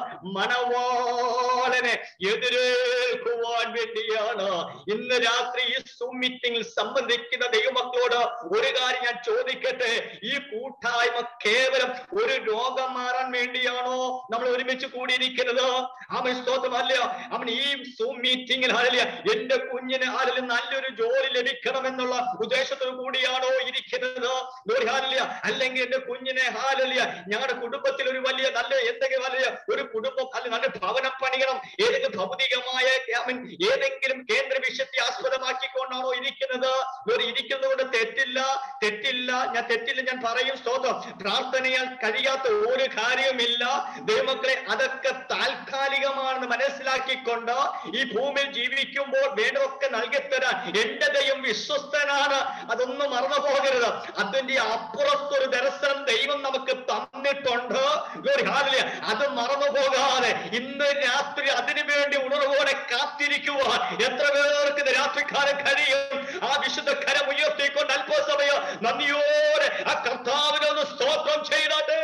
മണവാളനെ എതിരേൽക്കുവാൻ വേണ്ടിയാണ് ഇന്ന് രാത്രി ഈ സൂം മീറ്റിംഗിൽ സംബന്ധിക്കുന്ന ദൈവമക്കളോട് ഒരു കാര്യം ഞാൻ ചോദിക്കട്ടെ ഈ കൂട്ടായ്മ കേവലം ഒരു രോഗം മാറാൻ വേണ്ടിയാണോ നമ്മൾ ഒരുമിച്ച് കൂടിയിരിക്കുന്നത് അവൻ സ്തോത്രമല്ല അവൻ ഈ സൂം മീറ്റിംഗിൽ ആളില്ല എന്റെ കുഞ്ഞിന് ആളിൽ നല്ലൊരു ജോലി ലഭിക്കണമെന്നുള്ള ഉദ്ദേശത്തോടു കൂടിയാണോ ഇരിക്കുന്നത് ഹാലില്ല അല്ലെങ്കിൽ എന്റെ കുഞ്ഞിനെ ഹാലില്ല ഞങ്ങളുടെ കുടുംബത്തിൽ ഒരു വലിയ നല്ല എന്തെങ്കിലും വലിയ ഒരു കുടുംബം അല്ലെങ്കിൽ നല്ല ഭവനം പണിയണം ഏതെങ്കിലും ഭൗതികമായ I mean, ഏതെങ്കിലും കേന്ദ്ര വിഷയത്തെ ആസ്പദമാക്കിക്കൊണ്ടാണോ ഇരിക്കുന്നത് ഇവർ ഇരിക്കുന്നതുകൊണ്ട് തെറ്റില്ല തെറ്റില്ല ഞാൻ തെറ്റില്ല ഞാൻ പറയും സ്തോത്രം പ്രാർത്ഥനയാൽ കഴിയാത്ത ഒരു കാര്യവുമില്ല ദൈവമക്കളെ അതൊക്കെ താൽക്കാലികമാണെന്ന് മനസ്സിലാക്കിക്കൊണ്ട് ഈ ഭൂമിയിൽ ജീവിക്കുമ്പോൾ വേണ്ടതൊക്കെ നൽകിത്തരാൻ എന്റെ ദൈവം വിശ്വസ്തനാണ് അതൊന്നും മറന്നു പോകരുത് അതിന്റെ അപ്പുറത്തൊരു ദർശനം ദൈവം നമുക്ക് തന്നിട്ടുണ്ട് Glory, hallelujah. അത് മറന്നു പോകാതെ ഇന്ന് രാത്രി അതിനു വേണ്ടി ഉണർവോടെ കാത്തിരിക്കുവാൻ എത്ര പേർക്ക് ഇത് രാത്രിക്കാലം കഴിയും ആ വിശുദ്ധ കരം ഉയർത്തിക്കൊണ്ട് അല്പസമയം നന്ദിയോടെ ആ കർത്താവിനൊന്ന് സ്തോത്രം ചെയ്താട്ടെ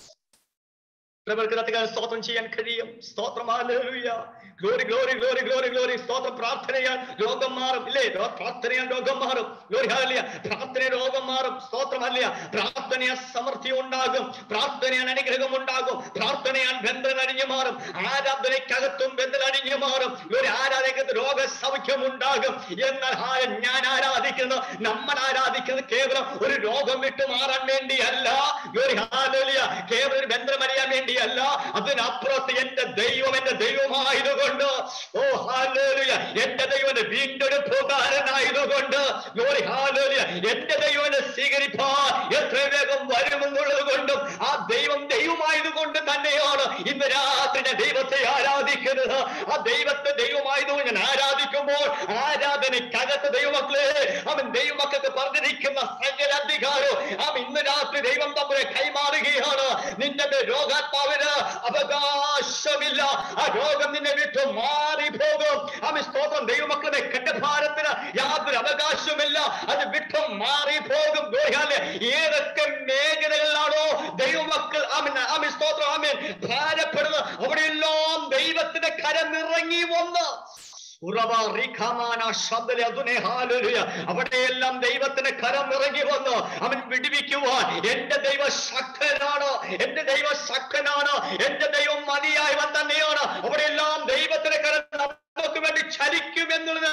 പ്രവർത്തനത്തിന് സ്തോത്രം ചെയ്യാൻ കഴിയും സ്തോത്രം hallelujah glory glory glory glory glory സ്തോത്രം പ്രാർത്ഥനയാൽ രോഗം മാറും ഇല്ലേ രോ- പ്രാർത്ഥനയാൽ രോഗം മാറും ഗ്ലോറി ഹാലിയ പ്രാർത്ഥന രോഗം മാറും സ്തോത്രം അല്ല പ്രാർത്ഥനയാൽ സമൃദ്ധി ഉണ്ടാകും പ്രാർത്ഥനയാൽ അനുഗ്രഹം ഉണ്ടാകും പ്രാർത്ഥനയാൽ ബന്ധം അഴിഞ്ഞു മാറും ആരാധനയ്ക്കകത്തും ബന്ധം അഴിഞ്ഞു മാറും ഒരു ആരാധനയ്ക്കകത്ത് രോഗസൗഖ്യം ഉണ്ടാകും എന്നാൽ ഹാ, ഞാൻ ആരാധിക്കുന്ന നമ്മൾ ആരാധിക്കുന്നത് കേവലം ഒരു രോഗം വിട്ടു മാറാൻ വേണ്ടിയല്ല ഗ്ലോറി ഹാലേലിയ കേവലം ഒരു ബന്ധം അറിയാൻ വേണ്ടിയല്ല അതിനപ്പുറത്ത് എന്റെ ദൈവം എന്റെ ദൈവമായതുകൊണ്ട് ഓ ഹാലേലിയ എന്റെ ദൈവം എന്റെ വീണ്ടെടുപ്പുകാരനായതുകൊണ്ട് ഗ്ലോറി ഹാലേലിയ എന്റെ ദൈവം എന്നെ സ്വീകരിപ്പാൻ എത്ര വേഗം വരുമെന്നുള്ളത് കൊണ്ടും ആ ദൈവം ദൈവമായതുകൊണ്ട് തന്നെയാണ് ഇന്ന് രാത്രി ഞാൻ ദൈവത്തെ ആരാധിക്കുന്നത് ആ ദൈവത്തെ ദൈവമായതുകൊണ്ട് ഞാൻ ആരാധിക്കുമ്പോൾ ആരാധനയ്ക്കകത്ത് ദൈവമക്കളെ അവൻ ദൈവമക്കൾക്ക് പറഞ്ഞിരിക്കുന്ന സകല അധികാരവും അവൻ ഇന്ന് രാത്രി ദൈവം തമ്മിലെ കൈമാറുകയാണ് നിന്റെ മേൽ രോഗാത്മാവിന് അവകാശമില്ല ആ രോഗം നിന്നെ വിട്ട് മാറിപ്പോകും അവൻ സ്തോത്രം ദൈവമക്കളുടെ കണ്ടഭാരത്തിന് യാതൊരു അവകാശമില്ല അത് വിട്ട് മാറിപ്പോകും ദോഹാലെ ഏതൊക്കെ മേഖലകളിലാണോ ദൈവമക്കൾ ആമൻ ആമൻ സ്തോത്രം ആമൻ ഭാരപ്പെടുന്നത് അവിടെയെല്ലാം ദൈവത്തിന്റെ കരം ഇറങ്ങി വന്ന് ഉറവ റിഖമാന ശബ്ദലെ അതുനെ ഹാലലുയ അവിടെയെല്ലാം ദൈവത്തിന്റെ കരം ഇറങ്ങി വന്നു അവൻ വിടുവിക്കുവാൻ എന്റെ ദൈവ ശക്തനാണ് എന്റെ ദൈവ ശക്തനാണ് എന്റെ ദൈവം മതിയായവൻ തന്നെയാണ് അവിടെയെല്ലാം ദൈവത്തിന്റെ കരം നമുക്ക് വേണ്ടി ചലിക്കുമെന്നുള്ളത്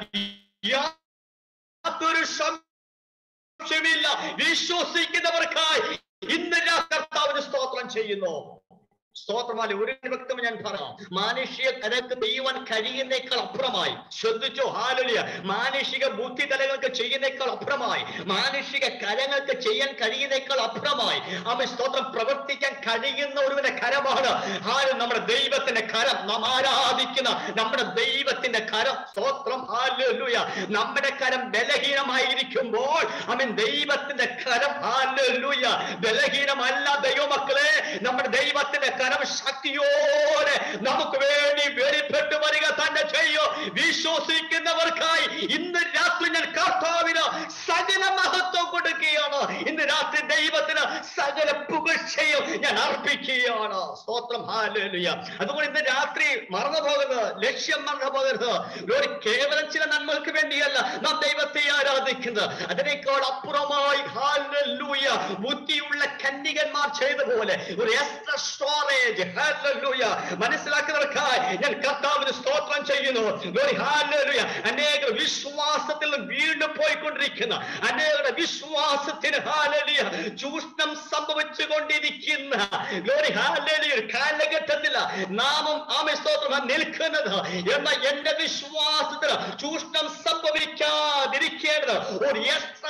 യാതൊരു സംശയമില്ല വിശ്വസിക്കുന്നവർക്കായി ഇന്ന് ഞാൻ കർത്താവിന് സ്തോത്രം ചെയ്യുന്നു സ്തോത്രമാല ഒരു വ്യക്തം ഞാൻ പറയാം മാനുഷിക തലക്ക് ചെയ്യുവാൻ കഴിയുന്നേക്കാൾ അപ്പുറമായി ശ്രദ്ധിച്ചോ ഹാലലിയ മാനുഷിക ബുദ്ധി തലങ്ങൾക്ക് ചെയ്യുന്നേക്കാൾ അപ്പുറമായി മാനുഷിക കരങ്ങൾക്ക് ചെയ്യാൻ കഴിയുന്നേക്കാൾ അപ്പുറമായി അവൻ സ്തോത്രം പ്രവർത്തിക്കാൻ കഴിയുന്ന ഒരുവിന്റെ കരമാണ് ഹാല് നമ്മുടെ ദൈവത്തിന്റെ കരം നാം ആരാധിക്കുന്ന നമ്മുടെ ദൈവത്തിന്റെ കരം സ്തോത്രം ഹാലലുയ നമ്മുടെ കരം ബലഹീനമായിരിക്കുമ്പോൾ അവൻ ദൈവത്തിന്റെ കരം ഹാലലുയ ബലഹീനമല്ല ദൈവമക്കളെ നമ്മുടെ ദൈവത്തിന്റെ കരം ശക്തിയോടെ നമുക്ക് വേണ്ടി വെളിപ്പെട്ടു വരിക തന്നെ ചെയ്യോ വിശ്വസിക്കുന്നവർക്കായി ഇന്ന് രാത്രി ഞാൻ കർത്താവിന് സകല മഹത്വം കൊടുക്കുകയാണ് ഇന്ന് രാത്രി ദൈവത്തിന് സകല പുകഴ്ചയും ഞാൻ അർപ്പിക്കുകയാണ് സ്തോത്രം ഹാലേലുയ അതുകൊണ്ട് ഇന്ന് രാത്രി മറന്നു പോകുന്നത് ലക്ഷ്യം മറന്നു പോകരുത് ഒരു കേവലം ചില നന്മകൾക്ക് വേണ്ടിയല്ല നാം ദൈവത്തെ ആരാധിക്കുന്നത് അതിനേക്കാൾ അപ്പുറമായി ഹാലൂയ ബുദ്ധിയുള്ള കന്യകന്മാർ ചെയ്ത പോലെ ഒരു എക്സ്ട്രാ സ്റ്റോറേജ് ഹാലൂയ മനസ്സിലാക്കുന്നവർക്കായി ഞാൻ കർത്താവിന് സ്തോത്രം ചെയ്യുന്നു Glory, hallelujah. അനേക വിശ്വാസത്തിൽ നിന്ന് വീണ്ടും പോയിക്കൊണ്ടിരിക്കുന്ന അനേകരുടെ വിശ്വാസത്തിന് ഹാലലിയ ചൂഷണം സംഭവിച്ചു കൊണ്ടിരിക്കുന്ന Glory, hallelujah. ഒരു കാലഘട്ടത്തിൽ നാമം ആമ സ്തോത്രം നിൽക്കുന്നത് എന്ന എന്റെ വിശ്വാസത്തിന് ചൂഷണം സംഭവിക്കാതിരിക്കേണ്ടത് ഒരു എക്സ്ട്രാ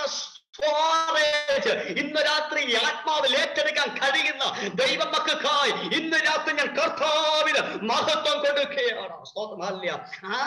സ്റ്റോറേജ് ഇന്ന് രാത്രി ഈ ആത്മാവിൽ ഏറ്റെടുക്കാൻ കഴിയുന്ന ദൈവമക്കൾക്കായി ഇന്ന് രാത്രി ഞാൻ കർത്താവിന് മഹത്വം കൊടുക്കുകയാണ് സ്തോത്രം ഹല്ലേലൂയ.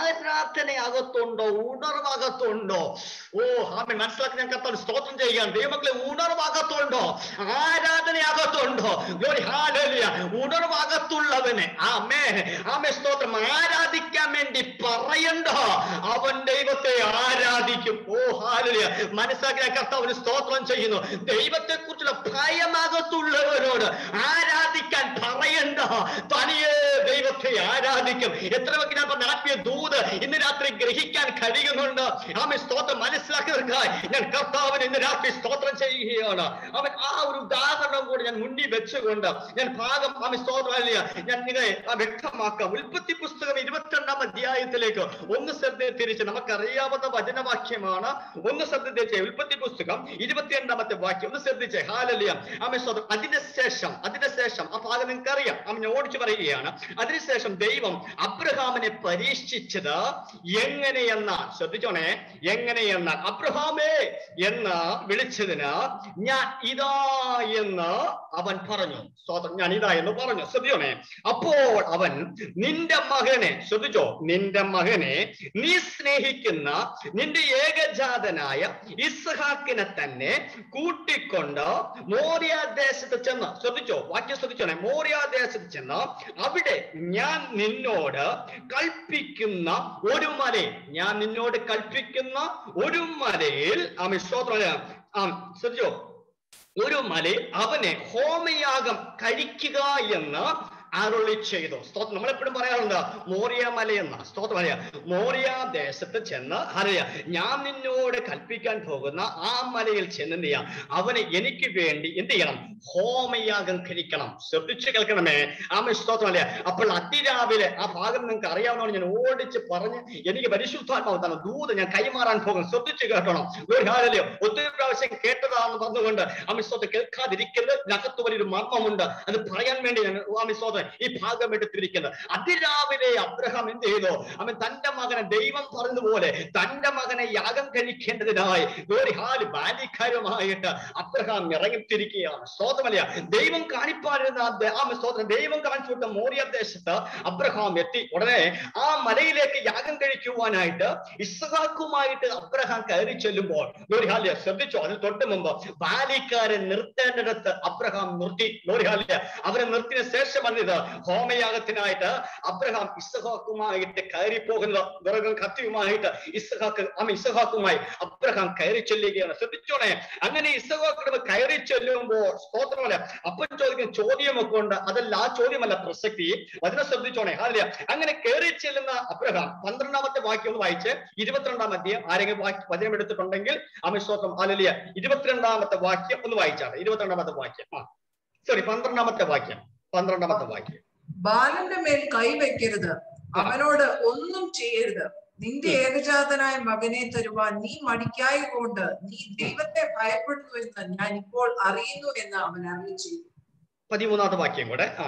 ആരാധന അകത്തുണ്ടോ ഉണർവ് അകത്തുണ്ടോ ഓ ആമേ മനസ്സിലാക്കി ഞാൻ കർത്താവ് സ്തോത്രം ചെയ്യുകയാണ് ദൈവമക്കളെ ഉണർവ് അകത്തുണ്ടോ ആരാധന അകത്തുണ്ടോ Glory, hallelujah. ഉണർവ് അകത്തുള്ളവനെ ആമേ ആമേ സ്തോത്രം ആരാധിക്കാൻ വേണ്ടി പറയണ്ടോ അവൻ ദൈവത്തെ ആരാധിക്കും ഓ ഹാലലിയ മനസ്സിലാക്കി ഞാൻ കർത്താവിന് സ്തോത്രം ചെയ്യുന്നു ദൈവത്തെ കുറിച്ചുള്ള ഭയമകത്തുള്ളവരോട് ആരാധിക്കാൻ പറയണ്ട തനിയെ ദൈവത്തെ ആരാധിക്കും എത്ര പേർക്ക് ഞാൻ പറഞ്ഞ ആത്മീയ ദൂത് ഇന്ന് രാത്രി ഗ്രഹിക്കാൻ കഴിയുന്നുണ്ട് ആമെ സ്തോത്രം മനസ്സിലാക്കുന്നവർക്കായി ഞാൻ കർത്താവിന് ഇന്ന് രാത്രി സ്തോത്രം ചെയ്യുകയാണ് അവൻ ആ ഒരു ഉദാഹരണം കൂടി ഞാൻ മുന്നിൽ വെച്ചുകൊണ്ട് ഞാൻ ഭാഗം ആമെ സ്തോത്രം അല്ല ഞാൻ നിങ്ങളെ ആ വ്യക്തമാക്കാം ഉൽപ്പത്തി പുസ്തകം ഇരുപത്തിരണ്ടാം അധ്യായത്തിലേക്ക് ഒന്ന് ശ്രദ്ധ തിരിച്ച് നമുക്കറിയാവുന്ന വചനവാക്യമാണ് ഒന്ന് ശ്രദ്ധ തിരിച്ച് ഉൽപ്പത്തി പുസ്തകം ഇരുപത്തിരണ്ടാമത്തെ വാക്യം ഒന്ന് ശ്രദ്ധിച്ചേ ഹാലലിയ ആമെ സ്തോത്രം അതിന് ശേഷം അതിന് ശേഷം ആ ഭാഗം നിങ്ങൾക്ക് അറിയാം ആമ ഞാൻ ഓടിച്ചു പറയുകയാണ് അതിനുശേഷം ദൈവം അബ്രഹാമിനെ പരീക്ഷിച്ചത് എങ്ങനെയെന്നാൽ ശ്രദ്ധിച്ചോണേ എങ്ങനെയെന്നാൽ അബ്രഹാമേ എന്ന് വിളിച്ചതിന് ഞാൻ ഇതാ എന്ന് അവൻ പറഞ്ഞു സ്തോത്രം ഞാൻ ഇതാ എന്ന് പറഞ്ഞു ശ്രദ്ധിച്ചോണേ അപ്പോൾ അവൻ നിന്റെ മകനെ ശ്രദ്ധിച്ചോ നിന്റെ മകനെ നീ സ്നേഹിക്കുന്ന നിന്റെ ഏകജാതനായ ഇസ്ഹാക്കിനെ തന്നെ കൂട്ടിക്കൊണ്ട് മോര്യാദേശത്ത് ചെന്ന് ശ്രദ്ധിച്ചോ വാക്യം ശ്രദ്ധിച്ചോണേ മോര്യാദേശത്ത് ചെന്ന് അവിടെ ഞാൻ നിന്നോട് കൽപ്പിക്കുന്ന ഒരു മലയിൽ ഞാൻ നിന്നോട് കൽപ്പിക്കുന്ന ഒരു മലയിൽ ആ സ്തോത്രം ആ ശ്രദ്ധിച്ചോ ഒരു മലയിൽ അവനെ ഹോമയാഗം കഴിക്കുക എന്ന് അരുളി ചെയ്തു സ്തോത്രം നമ്മളെപ്പോഴും പറയാറുണ്ട് മോറിയ മല എന്ന സ്തോത്രം പറയാ മോറിയ ദേശത്ത് ചെന്ന് അറിയ ഞാൻ നിന്നോട് കൽപ്പിക്കാൻ പോകുന്ന ആ മലയിൽ ചെന്ന് എന്ത് ചെയ്യാം അവന് എനിക്ക് വേണ്ടി എന്ത് ചെയ്യണം ഹോമയാഗം കഴിക്കണം ശ്രദ്ധിച്ച് കേൾക്കണമേ ആമ സ്തോത്രം അല്ലേ അപ്പോൾ അതിരാവിലെ ആ ഭാഗം നിങ്ങൾക്ക് അറിയാവുന്നതാണ് ഞാൻ ഓടിച്ച് പറഞ്ഞ് എനിക്ക് പരിശുദ്ധാത്മാവ് തന്നെ ദൂത് ഞാൻ കൈമാറാൻ പോകും ശ്രദ്ധിച്ച് കേട്ടണം ഒരു കാലല്ലേ ഒത്തിരി പ്രാവശ്യം കേട്ടതാണെന്ന് പറഞ്ഞുകൊണ്ട് അമിസ്തോത്ത് കേൾക്കാതിരിക്കരുത് ഇതിനകത്ത് വലിയൊരു മർമ്മമുണ്ട് അത് പറയാൻ വേണ്ടി ഞാൻ അമിസ്തോത്ത് ഈ ഭാഗം എടുത്തിരിക്കുന്നത് അതിരാവിലെ അബ്രഹാം എന്ത് ചെയ്തു അവൻ തന്റെ മകനെ ദൈവം പറഞ്ഞതുപോലെ തന്റെ മകനെ യാഗം കഴിക്കേണ്ടതിനായി ഒരു ഹാല് ബാലിക്കാരുമായിട്ട് അബ്രഹാം ഇറങ്ങിത്തിരിക്കുകയാണ് സ്തോത്രമല്ല ദൈവം കാണിപ്പാരുന്ന ആ സ്തോത്രം ദൈവം കാണിച്ചു വിട്ട മോറിയ ദേശത്ത് അബ്രഹാം എത്തി ഉടനെ ആ മലയിലേക്ക് യാഗം കഴിക്കുവാനായിട്ട് ഇസ്ഹാക്കുമായിട്ട് അബ്രഹാം കയറി ചെല്ലുമ്പോൾ ലോറിഹാലിയ ശ്രദ്ധിച്ചോ അതിന് തൊട്ട് മുമ്പ് ബാലിക്കാരൻ നിർത്തേണ്ടിടത്ത് അബ്രഹാം നിർത്തി ലോറിഹാലിയ അവരെ നിർത്തിയ ശേഷം വന്നത് ഹോമയാഗത്തിനായിട്ട് അബ്രഹാം ഇസ്ഹാക്കുമായിട്ട് കയറി പോകുന്നത് വിറകും കത്തിയുമായിട്ട് ഇസ്ഹാക്ക് അമ്മ ഇസ്ഹാക്കുമായി അബ്രഹാം കയറി ചെല്ലുകയാണ് ശ്രദ്ധിച്ചോണേ അങ്ങനെ ഇസ്ഹാക്കിനോട് കയറി ചെല്ലുമ്പോൾ സ്തോത്രമല്ല അപ്പം ചോദിക്കുന്ന ചോദ്യമൊക്കെ ഉണ്ട് അതല്ല ആ ചോദ്യമല്ല പ്രസക്തി അതിനെ ശ്രദ്ധിച്ചോണേ അല്ല അങ്ങനെ കയറി ചെല്ലുന്ന അബ്രഹാം പന്ത്രണ്ടാമത്തെ വാക്യം ഒന്ന് വായിച്ച് ഇരുപത്തിരണ്ടാം അധ്യായം ആരെങ്കിലും വാക്യ വചനം എടുത്തിട്ടുണ്ടെങ്കിൽ അമിസ്തോത്രം അലലിയ ഇരുപത്തിരണ്ടാമത്തെ വാക്യം ഒന്ന് വായിച്ചാണ് ഇരുപത്തിരണ്ടാമത്തെ വാക്യം ആ സോറി പന്ത്രണ്ടാമത്തെ വാക്യം പന്ത്രണ്ടാമത്തെ വാക്യം ബാലന്റെ മേൽ കൈവയ്ക്കരുത് അവനോട് ഒന്നും ചെയ്യരുത് നിന്റെ ഏകജാതനായ മകനെ തരുവാൻ നീ മടിക്കായ കൊണ്ട് നീ ദൈവത്തെ ഭയപ്പെടുന്നുവെന്ന് ഞാൻ ഇപ്പോൾ അറിയുന്നു എന്ന് അവൻ അറിയിച്ചു പതിമൂന്നാമത്തെ വാക്യം കൂടെ ആ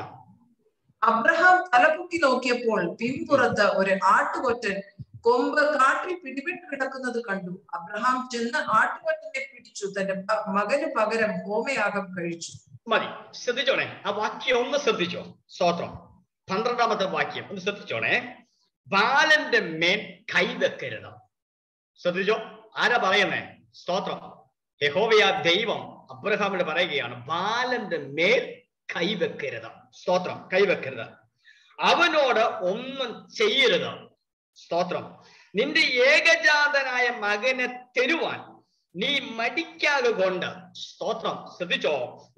അബ്രഹാം തലപൊക്കി നോക്കിയപ്പോൾ പിൻപുറത്ത് ഒരു ആട്ടുകൊറ്റൻ കൊമ്പ് കാട്ടിൽ പിടിവിട്ട് കിടക്കുന്നത് കണ്ടു അബ്രഹാം ചെന്ന് ആട്ടുകൊറ്റനെ പിടിച്ചു തന്റെ പ- മകന് പകരം ഹോമയാഗം കഴിച്ചു മതി ശ്രദ്ധിച്ചോണേ ആ വാക്യം ഒന്ന് ശ്രദ്ധിച്ചോ സ്തോത്രം പന്ത്രണ്ടാമത്തെ വാക്യം ഒന്ന് ശ്രദ്ധിച്ചോണേ ബാലന്റെ മേൽ കൈവെക്കരുത് ശ്രദ്ധിച്ചോ ആരാ പറയുന്നേ സ്തോത്രം യഹോവയ ദൈവം അബ്രഹാമിന് പറയുകയാണ് ബാലന്റെ മേൽ കൈവെക്കരുത് സ്തോത്രം കൈവെക്കരുത് അവനോട് ഒന്നും ചെയ്യരുത് സ്തോത്രം നിന്റെ ഏകജാതനായ മകനെ തരുവാൻ നീ മടിക്കാതെ കൊണ്ട് സ്തോത്രം ശ്രദ്ധിച്ചോ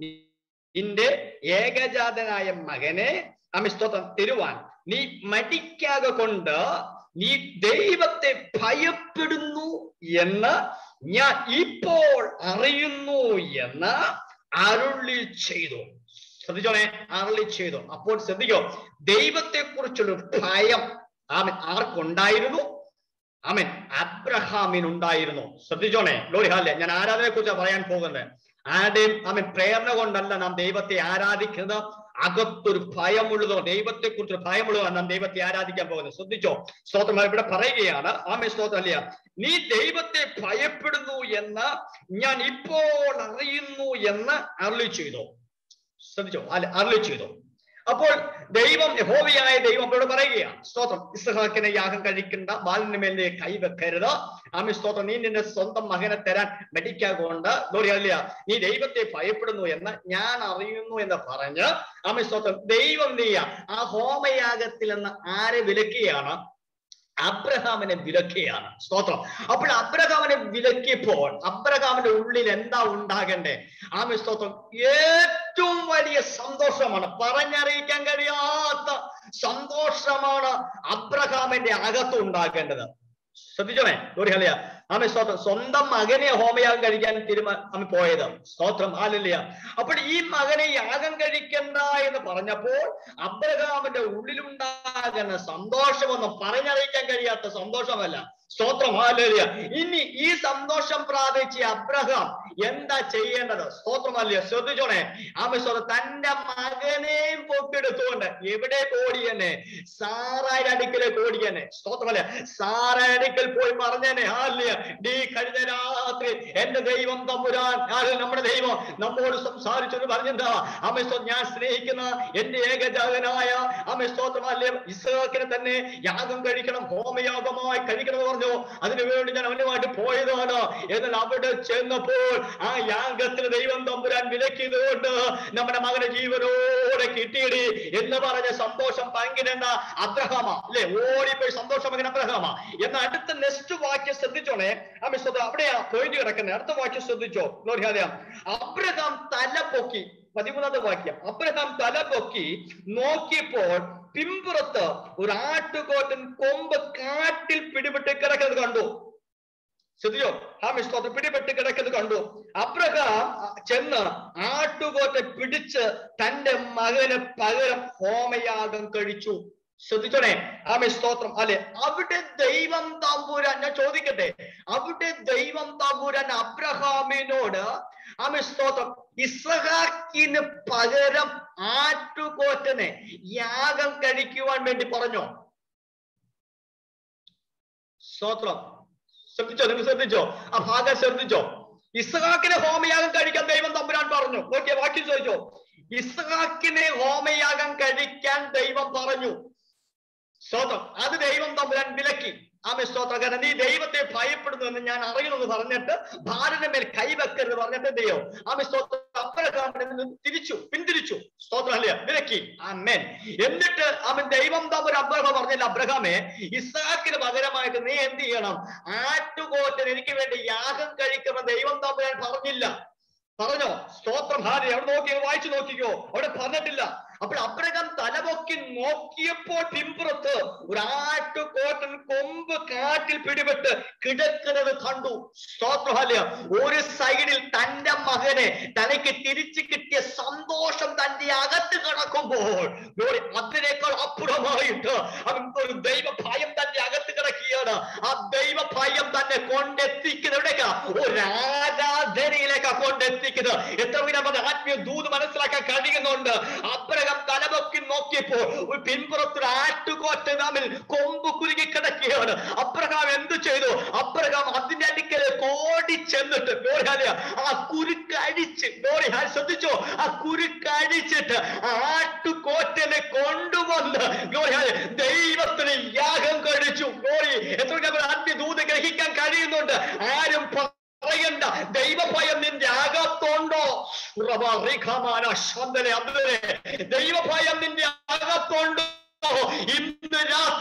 നിന്റെ ഏകജാതനായ മകനെ ആമി സ്തോത്രം തരുവാൻ നീ മടിക്കാതെ കൊണ്ട് നീ ദൈവത്തെ ഭയപ്പെടുന്നു എന്ന് ഞാൻ ഇപ്പോൾ അറിയുന്നു എന്ന് അരുളി ചെയ്തു ശ്രദ്ധിച്ചോണേ അരുളി ചെയ്തു അപ്പോൾ ശ്രദ്ധിക്കോ ദൈവത്തെ കുറിച്ചുള്ള ഭയം ആമൻ ആർക്കുണ്ടായിരുന്നു ആമൻ അബ്രഹാമിനുണ്ടായിരുന്നു ശ്രദ്ധിച്ചോണേ ലോറി ഹാലെ ഞാൻ ആരാധനയെ കുറിച്ച് പറയാൻ പോകുന്നത് ആരുടെയും ആമൻ പ്രേരണ കൊണ്ടല്ല നാം ദൈവത്തെ ആരാധിക്കുന്നത് അകത്തൊരു ഭയമുള്ളതോ ദൈവത്തെ കുറിച്ച് ഭയമുള്ളതോ നാം ദൈവത്തെ ആരാധിക്കാൻ പോകുന്നത് ശ്രദ്ധിച്ചോ സ്തോത്രം ഇവിടെ പറയുകയാണ് ആമേ സ്തോത്രം അല്ല നീ ദൈവത്തെ ഭയപ്പെടുന്നു എന്ന് ഞാൻ ഇപ്പോൾ അറിയുന്നു എന്ന് അരുളി ചെയ്തു ശ്രദ്ധിച്ചോ അല്ല അരുളി ചെയ്തു അപ്പോൾ ദൈവം യഹോവയായ ദൈവം അവരോട് പറയുകയാണ് സ്തോത്രം ഇസ്ഹാക്കിനെ യാഗം കഴിക്കേണ്ട ബാലിന് മേൽ നീ കൈവെക്കരുത് ആമി സ്തോത്രം നീ നിന്റെ സ്വന്തം മകനെ തരാൻ മടിക്കാകൊണ്ട് അറിയില്ല നീ ദൈവത്തെ ഭയപ്പെടുന്നു എന്ന് ഞാൻ അറിയുന്നു എന്ന് പറഞ്ഞ് ആമി സ്തോത്രം ദൈവം നീയ ആ ഹോമയാഗത്തിൽ നിന്ന് ആരെ വിലക്കുകയാണ് അബ്രഹാമിനെ വിലക്കുകയാണ് സ്തോത്രം അപ്പോൾ അബ്രഹാമിനെ വിലക്കിയപ്പോൾ അബ്രഹാമിന്റെ ഉള്ളിൽ എന്താ ഉണ്ടാകണ്ടേ ആമി സ്തോത്രം ഏറ്റവും വലിയ സന്തോഷമാണ് പറഞ്ഞറിയിക്കാൻ കഴിയാത്ത സന്തോഷമാണ് അബ്രഹാമിന്റെ അകത്ത് ഉണ്ടാകേണ്ടത് ശ്രദ്ധിച്ചോണേ ഒരു കളിയ ആമി സ്തോത്രം സ്വന്തം മകനെ ഹോമയാഗം കഴിക്കാൻ തീരുമാനം ആമി പോയത് സ്തോത്രം ആലില്ല അപ്പോൾ ഈ മകനെ യാഗം കഴിക്കണ്ട എന്ന് പറഞ്ഞപ്പോൾ അബ്രഹാമിന്റെ ഉള്ളിലുണ്ടാകുന്ന സന്തോഷമൊന്നും പറഞ്ഞറിയിക്കാൻ കഴിയാത്ത സന്തോഷമല്ല സ്തോത്രം ഹാലേലിയ ഇനി ഈ സന്തോഷം പ്രാപിച്ച അബ്രഹാം എന്താ ചെയ്യേണ്ടത് സ്തോത്രമല്ല ശ്രദ്ധിച്ചോണേ ആമ സ്തോത്രം തന്റെ മകനെയും പൊക്കെടുത്തുകൊണ്ട് എവിടെ ഓടിയനെ സാറായുടെ അടുക്കലേക്ക് ഓടിയനെ സ്തോത്രമല്ല സാറായുടെ അടുക്കൽ പോയി പറഞ്ഞേനെ ഹാലിയ നീ കഴിഞ്ഞ രാത്രി എന്റെ ദൈവം തമ്പുരാൻ ആര് നമ്മുടെ ദൈവം നമ്മോട് സംസാരിച്ചത് പറഞ്ഞെന്താ ആമ സ്തോത്രം ഞാൻ സ്നേഹിക്കുന്ന എന്റെ ഏകജാതനായ ആമ സ്തോത്രമല്ലേ ഇസ്ഹാക്കിനെ തന്നെ യാഗം കഴിക്കണം ഹോമയാഗമായി കഴിക്കണം എന്ന് പറഞ്ഞു അതിനു വേണ്ടി ഞാൻ അവനുമായിട്ട് പോയതാണ് എന്നാൽ അവിടെ ചെന്നപ്പോൾ ആ യാഗത്തിന് ദൈവം തമ്പുരാൻ വിലക്കിയതുകൊണ്ട് നമ്മുടെ മകനെ ജീവനോടെ കിട്ടിയിടി എന്ന് പറഞ്ഞ സന്തോഷം പങ്കിടുന്ന അബ്രഹാമ അല്ലെ ഓടിപ്പോയി സന്തോഷം പങ്കിടുന്ന അബ്രഹാമ എന്ന അടുത്ത നെക്സ്റ്റ് വാക്യം ശ്രദ്ധിച്ചോണേ ആ മിസ് അവിടെയാ പോയിന്റ് കിടക്കുന്നത് അടുത്ത വാക്യം ശ്രദ്ധിച്ചോ നോറിയാതെയാ അബ്രഹാം തല പൊക്കി പതിമൂന്നാമത്തെ വാക്യം അബ്രഹാം തല പൊക്കി നോക്കിയപ്പോൾ പിമ്പുറത്ത് ഒരു ആട്ടുകോട്ടൻ കൊമ്പ് കാട്ടിൽ പിടിപെട്ട് കിടക്കുന്നത് കണ്ടു ശ്രദ്ധിച്ചോ ഹാമിസ് സ്തോത്രം പിടിപെട്ട് കിടക്കുന്നത് കണ്ടു അബ്രഹാം ചെന്ന് ആട്ടുകോട്ടെ പിടിച്ച് തന്റെ മകന് പകരം ഹോമയാഗം കഴിച്ചു ശ്രദ്ധിച്ചോണേ ആമേ സ്തോത്രം അല്ലെ അവിടെ ദൈവം താമ്പൂരാൻ ഞാൻ ചോദിക്കട്ടെ അവിടെ ദൈവം താമ്പൂരാൻ അബ്രഹാമിനോട് ആമേ സ്തോത്രം ഇസഹാക്കിന് പകരം ആറ്റുകോറ്റനെ യാഗം കഴിക്കുവാൻ വേണ്ടി പറഞ്ഞോ സ്തോത്രം ശ്രദ്ധിച്ചോ നിങ്ങൾ ശ്രദ്ധിച്ചോ ആ ഭാഗം ശ്രദ്ധിച്ചോ ഇസഹാക്കിനെ ഹോമയാഗം കഴിക്കാൻ ദൈവം തമ്പുരാൻ പറഞ്ഞു നോക്കിയ വാക്യം ചോദിച്ചോ ഇസഹാക്കിനെ ഹോമയാഗം കഴിക്കാൻ ദൈവം പറഞ്ഞു സ്തോത്രം അത് ദൈവം തമ്പുരാൻ വിലക്കി ആമേ സ്തോത്രകാരൻ നീ ദൈവത്തെ ഭയപ്പെടുന്നു എന്ന് ഞാൻ അറിയണമെന്ന് പറഞ്ഞിട്ട് ഭാരത മേൽ കൈവെക്കരുത് പറഞ്ഞിട്ട് ദൈവം ആമേ സ്തോത്രം അബ്രഹാമിനെ നിന്ന് തിരിച്ചു പിന്തിരിച്ചു സ്തോത്രം അല്ലേ വിലക്കി ആമേൻ എന്നിട്ട് അവൻ ദൈവം തമ്പുരാൻ അബ്രഹാം പറഞ്ഞില്ല അബ്രഹാമേ ഇസാക്കിന് പകരമായിട്ട് നീ എന്ത് ചെയ്യണം ആറ്റുകോറ്റൻ എനിക്ക് വേണ്ടി യാഗം കഴിക്കണം ദൈവം തമ്പുരാൻ പറഞ്ഞില്ല പറഞ്ഞോ സ്തോത്രം ഹാരി അവിടെ നോക്കി വായിച്ചു നോക്കിക്കോ അവിടെ പറഞ്ഞിട്ടില്ല അപ്പോൾ അബ്രഹാം തലപൊക്കി നോക്കിയപ്പോൾ പിമ്പുറത്ത് ഒരു ആട്ടുകോട്ടൻ കൊമ്പ് കാറ്റിൽ പിടിപെട്ട് കിടക്കുന്നത് കണ്ടു സ്തോത്രഹാല്യ ഒരു സൈഡിൽ തന്റെ മകനെ തനിക്ക് തിരിച്ചു കിട്ടിയ സന്തോഷം തന്റെ അകത്ത് കിടക്കുമ്പോൾ glory, അതിനേക്കാൾ അപ്പുറമായിട്ട് അവൻ ഒരു ദൈവ ഭയം തന്റെ അകത്ത് കിടക്കുകയാണ് ആ ദൈവ ഭയം തന്നെ കൊണ്ടെത്തിക്കുന്നത് എവിടേക്കാ ഒരു ആരാധനയിലേക്കാ കൊണ്ടെത്തിക്കുന്നത് എത്ര പേര് നമുക്ക് ആത്മീയ ദൂത് മനസ്സിലാക്കാൻ കഴിയുന്നുണ്ട് അബ്രഹാം തലപൊക്കി നോക്കിയപ്പോൾ ഒരു പിൻപുറത്തൊരു ആട്ടുകോറ്റ നാമിൽ കൊമ്പ് കുരുങ്ങി കിടക്കുകയാണ് അബ്രഹാം എന്ത് ചെയ്തു അബ്രഹാം അതിന്റെ അടുക്കലേക്ക് ഓടി ചെന്നിട്ട് glory hallelujah, ആ കുരുക്കഴിച്ച് glory hallelujah, ശ്രദ്ധിച്ചോ ആ കുരുക്കഴിച്ചിട്ട് ആട്ടുകോറ്റനെ കൊണ്ടുവന്ന് glory hallelujah, ദൈവത്തിന് യാഗം കഴിച്ചു glory എത്ര പേർക്ക് ആത്മീയ ദൂത് ഗ്രഹിക്കാൻ കഴിയുന്നുണ്ട് ആരും പറയണ്ട ദൈവഭയം നിന്റെ അകത്തുണ്ടോ ഉറവ റിഖമാന ശാന്തനെ അതിനെ ദൈവഭയം നിന്റെ അകത്തുണ്ടോ ഇന്ന് രാത്രി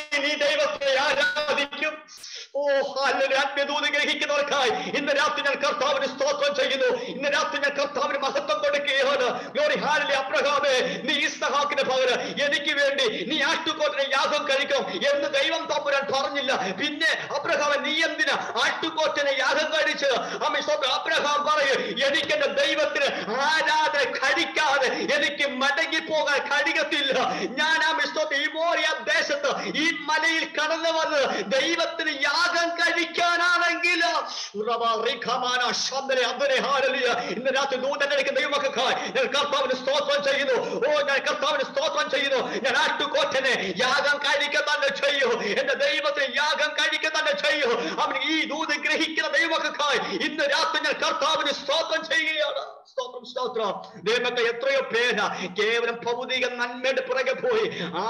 നീ ദൈവത്തെ ആരാധിക്കും ഓ ഹാലലൂയ ആത്മീയദൂത് ഗ്രഹിക്കുന്നവർക്കായി ഇന്ന് രാത്രി ഞാൻ കർത്താവിന് സ്തോത്രം ചെയ്യുന്നു ഇന്ന് രാത്രി ഞാൻ കർത്താവിന് മഹത്വം കൊടുക്കുകയാണ് ഗ്ലോറി ഹാലലി അബ്രഹാമേ നീ ഇസ്തഹാക്കിന് പകരം എനിക്ക് വേണ്ടി നീ ആട്ടുകോട്ടിനെ യാഗം കഴിക്കും എന്ന് ദൈവം തമ്പുരാൻ പറഞ്ഞില്ല പിന്നെ അബ്രഹാമെ നീ എന്തിനാ ആട്ടുകോട്ടിനെ യാഗം കഴിച്ച് അമ്മ സ്വന്തം അബ്രഹാം പറയും എനിക്ക് എന്റെ ദൈവത്തിന് ആരാധന കഴിക്കാതെ എനിക്ക് മടങ്ങി പോകാൻ കഴിയത്തില്ല ഞാൻ ആ മിസ്റ്റോത്ത് ഈ മോറിയ ദേശത്ത് ഈ മലയിൽ കടന്നു വന്ന് ദൈവത്തിന് യാഗം കഴിക്കാനാണെങ്കിൽ ഉറവ, റിഖമാന, ശബ്ദനെ, അബ്ദനെ, ഹാലലിയ. ഇന്ന് രാത്രി ദൂതനെടുക്കുന്ന ദൈവമക്കൾക്കായി ഞാൻ കർത്താവിന് സ്തോത്രം ചെയ്യുന്നു ഓ ഞാൻ കർത്താവിന് സ്തോത്രം ചെയ്യുന്നു ഞാൻ ആട്ടുകോട്ടനെ യാഗം കഴിക്കുക തന്നെ ചെയ്യൂ എന്റെ ദൈവത്തിന് യാഗം കഴിക്കുക തന്നെ ചെയ്യൂ അവൻ ഈ ദൂത് ഗ്രഹിക്കുന്ന ദൈവമക്കൾക്കായി ഇന്ന് രാത്രി ഞാൻ കർത്താവിന് സ്തോത്രം ചെയ്യുകയാണ് സ്തോത്രം സ്തോത്രം ദൈവമക്കൾ എത്രയോ പേര് കേവലം ഭൗതിക നന്മയുടെ പുറകെ പോയി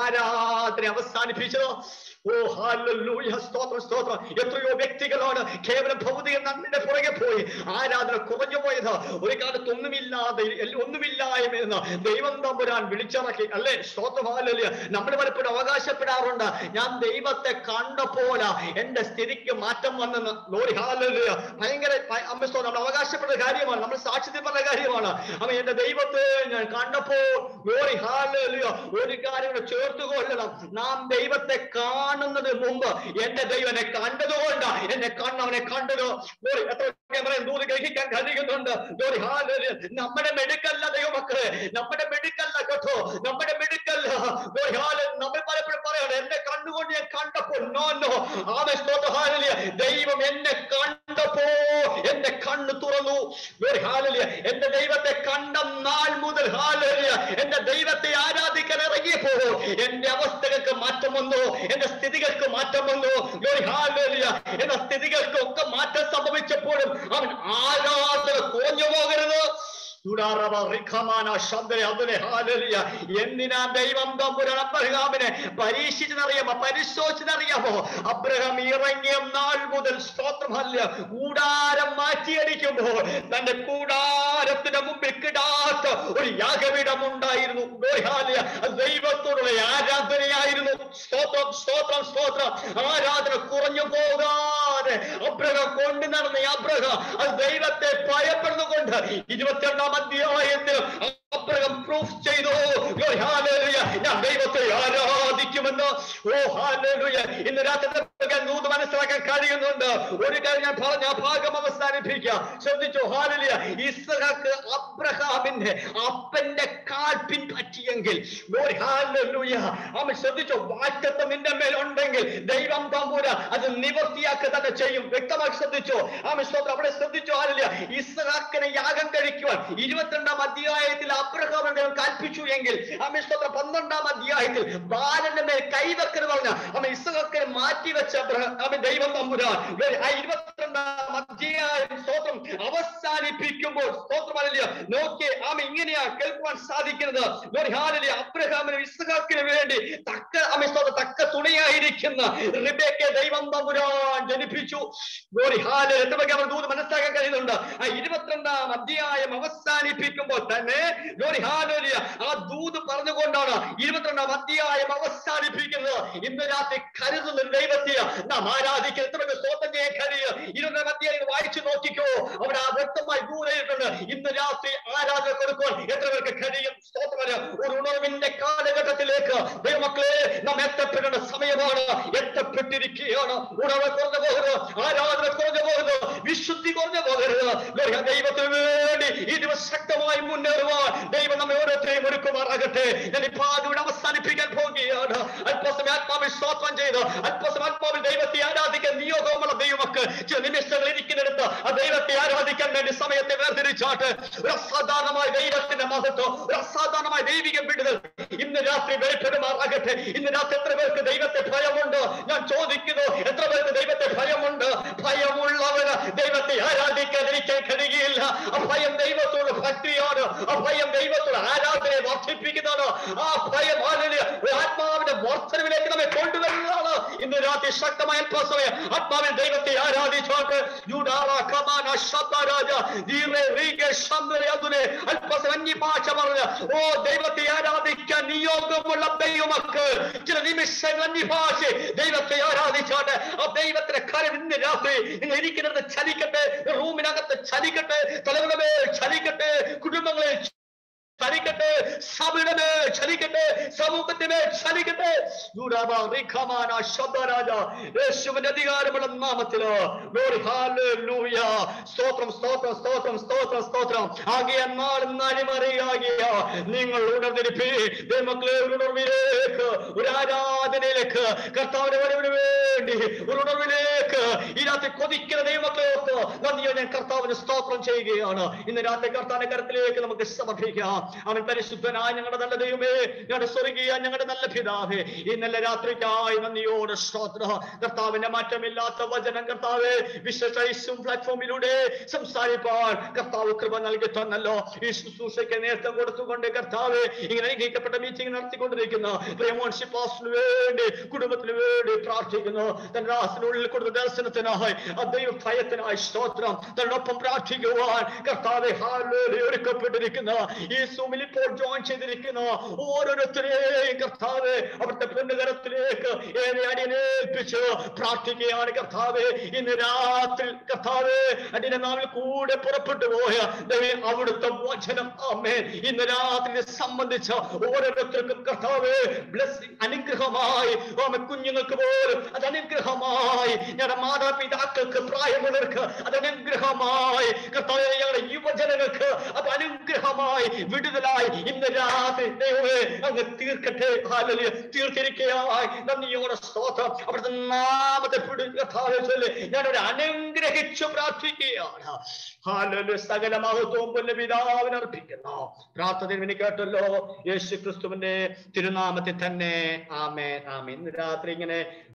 ആരാധന അവസാനിപ്പിച്ചത് ഓ ഹാലൂയ സ്തോത്രം സ്തോത്രം എത്രയോ വ്യക്തികളാണ് കേവലം ഭൗതിക നന്മയുടെ പുറകെ പോയി ആരാധന കുറഞ്ഞു പോയത് ഒരു കാലത്ത് ഒന്നുമില്ലാതെ എൽ- ഒന്നുമില്ലായ്മയെന്ന് ദൈവം തമ്പുരാൻ വിളിച്ചിറക്കി അല്ലേ സ്തോത്രം ഹാലൂയ നമ്മൾ പലപ്പോഴും അവകാശപ്പെടാറുണ്ട് ഞാൻ ദൈവത്തെ കണ്ടപ്പോൾ എന്റെ സ്ഥിതിക്ക് മാറ്റം വന്നെന്ന് ലോറി ഹാലൂയ ഭയങ്കര ഭ- അമ്മ സ്തോത്രം നമ്മൾ അവകാശപ്പെട്ട കാര്യമാണ് നമ്മൾ സാക്ഷ്യത്തിൽ പറഞ്ഞ കാര്യമാണ് അമ്മ എന്റെ ദൈവത്തെ ഞാൻ കണ്ടപ്പോൾ ലോറി ഹാലൂയ ഒരു കാര്യം കൂടെ ചേർത്ത് കൊള്ളണം നാം ദൈവത്തെ കാണുന്നതിന് മുമ്പ് എന്റെ ദൈവം എന്നെ കണ്ടതുകൊണ്ട് എന്നെ കണ്ണവനെ കണ്ടത് ലോറി എത്ര ഞാൻ പറയാം ദൂരെ ഗ്രഹിക്കാൻ കഴിയുന്നുണ്ട് ലോറി ഹാലൂയ നമ്മുടെ മെടുക്കല്ല ദൈവമക്കളെ നമ്മുടെ മെടുക്കല്ല കേട്ടോ നമ്മുടെ മെടുക്കല്ല ലോറി ഹാല നമ്മൾ പലപ്പോഴും പറയണം എന്റെ കണ്ണുകൊണ്ട് ഞാൻ കണ്ടപ്പോൾ നോ നോ ആമേ സ്തോത്ര ഹാലലിയ ദൈവം എന്നെ കണ്ടപ്പോ എന്റെ കണ്ണ് തുറന്നു ലോറി ഹാലലിയ എന്റെ ദൈവത്തെ കണ്ട നാൾ മുതൽ ഹാലലിയ എന്റെ ദൈവത്തെ ആരാധിക്കാൻ ഇറങ്ങിയപ്പോ എന്റെ അവസ്ഥകൾക്ക് മാറ്റം വന്നു എന്റെ സ്ഥിതികൾക്ക് മാറ്റം വന്നു ലോറി ഹാലലിയ എന്റെ സ്ഥിതികൾക്കൊക്കെ മാറ്റം സംഭവിച്ചപ്പോഴും അവൻ ആരാധന കുറഞ്ഞു പോകരുത് ചുടാറവ റിഖമാന ശബ്ദനെ അതിനെ ഹാലലിയ എന്തിനാ ദൈവം തമ്പുരാൻ അബ്രഹാമിനെ പരീക്ഷിച്ചെന്നറിയാമോ പരിശോധിച്ചെന്നറിയാമോ അബ്രഹാം ഇറങ്ങിയ നാൾ മുതൽ സ്തോത്രമല്ല കൂടാരം മാറ്റിയടിക്കുമ്പോൾ തന്റെ കൂടാരത്തിന്റെ മുമ്പിൽ കിടാത്ത ഒരു യാഗപീഠം ഉണ്ടായിരുന്നു ഹാലിയ ദൈവത്തോടുള്ള ആരാധനയായിരുന്നു സ്തോത്രം സ്തോത്രം സ്തോത്രം ആരാധന കുറഞ്ഞു പോകാതെ അബ്രഹാം കൊണ്ടു നടന്ന ഈ അബ്രഹാം അത് ദൈവത്തെ ഭയപ്പെടുന്നുകൊണ്ട് ഇരുപത്തിരണ്ടാം അധ്യായത്തിൽ അബ്രഹാം പ്രൂഫ് ചെയ്തു Glory, hallelujah. ഞാൻ ദൈവത്തെ ആരാധിക്കുമെന്ന് ഓ ഹാലൂയ ഇന്ന് രാത്രി നൂത് മനസ്സിലാക്കാൻ കഴിയുന്നുണ്ട് ഒരു കാര്യം ഞാൻ പറഞ്ഞ ആ ഭാഗം അവസാനിപ്പിക്കാം ശ്രദ്ധിച്ചു ഹാലലിയ ഇസ്ഹാക്ക് അബ്രഹാമിന്റെ അപ്പന്റെ കാൽ പിൻപറ്റിയെങ്കിൽ Glory, hallelujah. അവൻ ശ്രദ്ധിച്ചു വാറ്റത്വം നിന്റെ മേലുണ്ടെങ്കിൽ ദൈവം തമ്പൂര അത് നിവർത്തിയാക്കുക തന്നെ ചെയ്യും വ്യക്തമായി ശ്രദ്ധിച്ചു ആമ സ്തോത്രം അവിടെ ശ്രദ്ധിച്ചു ആരില്ല ഇസ്ഹാക്കിനെ യാഗം കഴിക്കുവാൻ ഇരുപത്തിരണ്ടാം അധ്യായത്തിൽ അബ്രഹാം അദ്ദേഹം കൽപ്പിച്ചു എങ്കിൽ ആമ സ്തോത്രം പന്ത്രണ്ടാം അധ്യായത്തിൽ ബാലന്റെ മേൽ കൈവെക്കരുത് പറഞ്ഞ ആമ ഇസ്ഹാക്കിനെ മാറ്റി വെച്ച അബ്രഹാം ആമ ദൈവം തമ്പുരാൻ ആ ഇരുപത്തിരണ്ടാം അധ്യായം സ്തോത്രം അവസാനിപ്പിക്കുമ്പോൾ സ്തോത്രമല്ല നോക്കി ആമ ഇങ്ങനെയാ കേൾക്കുവാൻ സാധിക്കുന്നത് Glory, hallelujah. അബ്രഹാമിനും ഇസ്ഹാക്കിന് വേണ്ടി തക്ക ആമ സ്തോത്രം തക്ക തുണയായിരിക്കുന്ന റിബേക്കെ ദൈവം തമ്പുരാൻ ജനിപ്പിച്ചു ഗോറി ഹാല് എന്തൊക്കെ അവർ ദൂത് മനസ്സിലാക്കാൻ കഴിയുന്നുണ്ട് ആ ഇരുപത്തിരണ്ടാം അധ്യായം അവസാനിപ്പിക്കുമ്പോൾ തന്നെ ഗോറി ഹാലോലിയ ആ ദൂത് പറഞ്ഞുകൊണ്ടാണ് ഇരുപത്തിരണ്ടാം അധ്യായം അവസാനിപ്പിക്കുന്നത് ഇന്ന് രാത്രി കരുതുന്ന ഒരു ദൈവത്തെ നാം ആരാധിക്കുന്ന എത്ര സ്തോത്രം ചെയ്യാൻ കഴിയും ഇരുപത്തിരണ്ടാം അധ്യായം വായിച്ചു നോക്കിക്കോ അവിടെ ആ വ്യക്തമായി ദൂരെയിട്ടുണ്ട് ഇന്ന് രാത്രി ആരാധന കൊടുക്കുവാൻ എത്ര പേർക്ക് കഴിയും സ്തോത്രമല്ല ഒരു ഉണർവിന്റെ കാലഘട്ടത്തിലേക്ക് ദൈവമക്കളെ നാം എത്തപ്പെടേണ്ട സമയമാണ് എത്തപ്പെട്ടിരിക്കുകയാണ് ഉണർവ് കുറഞ്ഞു പോകരുത് ആരാധന കുറഞ്ഞു പോകരുത് വിശുദ്ധി കുറഞ്ഞു പോകരുത് ലോക ദൈവത്തിന് വേണ്ടി ഈ ദിവസം ശക്തമായി മുന്നേറുവാൻ ദൈവം നമ്മെ ഓരോരുത്തരെയും ഒരുക്കുമാറാകട്ടെ ഞാൻ ഈ ഭാഗം ഇവിടെ അവസാനിപ്പിക്കാൻ പോവുകയാണ് അല്പസമയം ആത്മാവിൽ സ്തോത്രം ചെയ്ത് അല്പസമയം ആത്മാവിൽ ദൈവത്തെ ആരാധിക്കാൻ നിയോഗമുള്ള ദൈവമക്ക് ചില നിമിഷങ്ങൾ ഇരിക്കുന്നിടത്ത് ആ ദൈവത്തെ ആരാധിക്കാൻ വേണ്ടി സമയത്തെ വേർതിരിച്ചാട്ട് ഒരു അസാധാരണമായ ദൈവത്തിന്റെ മഹത്വം ഒരു അസാധാരണമായ ദൈവിക വിടുതൽ ഇന്ന് രാത്രി വെളിപ്പെടുമാറാകട്ടെ ഇന്ന് രാത്രി എത്ര പേർക്ക് ദൈവത്തെ ഭയമുണ്ട് ഞാൻ ചോദിക്കുന്നു എത്ര പേർക്ക് ദൈവത്തെ ഭയമുണ്ട് ഭയമുള്ളവന് ദൈവത്തെ ആരാധിക്കാതിരിക്കാൻ കഴിയുകയില്ല ആ ഭയം ദൈവത്തോട് ഭക്തിയാണ് ആ ഭയം ദൈവത്തോട് ആരാധനയെ വർദ്ധിപ്പിക്കുന്നതാണ് ആ ഭയം ആലിന് ആത്മാവിന്റെ വർദ്ധ വർധനവിലേക്ക് നമ്മെ കൊണ്ടുവരുന്നതാണ് ഇന്ന് രാത്രി ശക്തമായ അല്പസമയം ആത്മാവിൽ ദൈവത്തെ ആരാധിച്ചോട്ട് യൂഡാറ കമാന ശബ്ദരാജ ധീരെ റീകെ ശബ്ദരെ അതിനെ അല്പസമയം അന്യഭാഷ പറഞ്ഞ് ഓ ദൈവത്തെ ആരാധിക്കാൻ നിയോഗമുള്ള ദൈവമക്ക് ചില നിമിഷങ്ങൾ അന്യഭാഷ ദൈവത്തെ ആരാധിച്ചോട്ട് ആ ദൈവത്തിന്റെ കരം ഇന്ന് രാത്രി നിങ്ങൾ ഇരിക്കുന്നത് ചലിക്കട്ടെ റൂമിനകത്ത് ചലിക്കട്ടെ തലമുറ മേൽ ചലിക്കട്ടെ കുടുംബങ്ങളിൽ ചലിക്കട്ടെ സഭയുടെ മേൽ ചലിക്കട്ടെ സമൂഹത്തിന്റെ മേൽ ചലിക്കട്ടെ യൂഡാബ റിഖമാന ശബ്ദരാജ യേശുവിന്റെ അധികാരമുള്ള നാമത്തില് Glory, hallelujah. സ്തോത്രം സ്തോത്രം സ്തോത്രം സ്തോത്രം സ്തോത്രം ആകിയ നാളും നരിമറിയാകിയ നിങ്ങൾ ഉണർന്നിരിപ്പി ദൈവമക്കളെ ഒരു ഉണർവിലേക്ക് ഒരു ആരാധനയിലേക്ക് കർത്താവിന്റെ വരവിന് വേണ്ടി ഒരു ഉണർവിലേക്ക് ഈ രാത്രി കൊതിക്കുന്ന ദൈവമക്കളെ ഓർത്ത് നന്ദിയോ ഞാൻ കർത്താവിന് സ്തോത്രം ചെയ്യുകയാണ് ഇന്ന് രാത്രി കർത്താവിന്റെ കരത്തിലേക്ക് നമുക്ക് സമർപ്പിക്കാം അവൻ പരിശുദ്ധനായ ഞങ്ങളുടെ നല്ല ദൈവമേ ഞങ്ങളുടെ സ്വർഗീയ ഞങ്ങളുടെ നല്ല പിതാവേ ഈ നല്ല രാത്രിക്കായി നന്ദിയോട് സ്തോത്ര കർത്താവിന്റെ മാറ്റമില്ലാത്ത വചനം കർത്താവേ വിശ്വസൈസും പ്ലാറ്റ്ഫോമിലൂടെ സംസാരിപ്പാൻ കർത്താവ് കൃപ നൽകി തന്നല്ലോ ഈ ശുശ്രൂഷയ്ക്ക് നേതൃത്വം കൊടുത്തുകൊണ്ട് കർത്താവ് ഇങ്ങനെ അനുഗ്രഹിക്കപ്പെട്ട മീറ്റിംഗ് നടത്തിക്കൊണ്ടിരിക്കുന്ന പ്രേമോൺഷിപ്പ് പാസ്റ്റിന് വേണ്ടി കുടുംബത്തിന് വേണ്ടി പ്രാർത്ഥിക്കുന്നു തന്റെ ദാസനുള്ളിൽ കൊടുത്ത ദർശനത്തിനായി ആ ദൈവ ഭയത്തിനായി സ്തോത്രം തന്നൊപ്പം പ്രാർത്ഥിക്കുവാൻ കർത്താവെ ഹാലേലൂയ ഒരുക്കപ്പെട്ടിരിക്കുന്ന ഈ സൂമിൽ ഇപ്പോൾ ജോയിൻ ചെയ്തിരിക്കുന്ന ഓരോരുത്തരെയും കർത്താവ് അവിടുത്തെ പൊന്നുകരത്തിലേക്ക് ഏറെ അടിയേൽപ്പിച്ച് പ്രാർത്ഥിക്കുകയാണ് കർത്താവ് ഇന്ന് രാത്രി കർത്താവ് അടിയുടെ നാവിൽ കൂടെ പുറപ്പെട്ടു പോയ ദൈവം അവിടുത്തെ വചനം അമ്മേ ഇന്ന് രാത്രി സംബന്ധിച്ച ഓരോരുത്തർക്കും കർത്താവ് ബ്ലസ്സിംഗ് അനുഗ്രഹമായി ഓമ കുഞ്ഞുങ്ങൾക്ക് പോലും അത് അനുഗ്രഹമായി ഞങ്ങളുടെ മാതാപിതാക്കൾക്ക് പ്രായമുള്ളവർക്ക് അത് അനുഗ്രഹമായി കർത്താവ് ഞങ്ങളുടെ യുവജനങ്ങൾക്ക് അത് അനുഗ്രഹമായി വിടുതലായി ഇന്ന് രാത്രി ദൈവമേ അങ്ങ് തീർക്കട്ടെ ഹാലലിയ തീർത്തിരിക്കയായി നന്ദിയോടെ സ്തോത്രം അവിടുത്തെ നാമത്തെ പിടികർത്താവെ ചൊല്ലി ഞാനൊരു അനുഗ്രഹിച്ചു പ്രാർത്ഥിക്കുകയാണ് ഹാലലു സകല മഹത്വവും പുല്ല് പിതാവിന് അർപ്പിക്കുന്നു പ്രാർത്ഥന ഇനി കേട്ടല്ലോ യേശു ക്രിസ്തുവിന്റെ തിരുനാമത്തിൽ തന്നെ ആമേ ആമേ ഇന്ന് രാത്രി ഇങ്ങനെ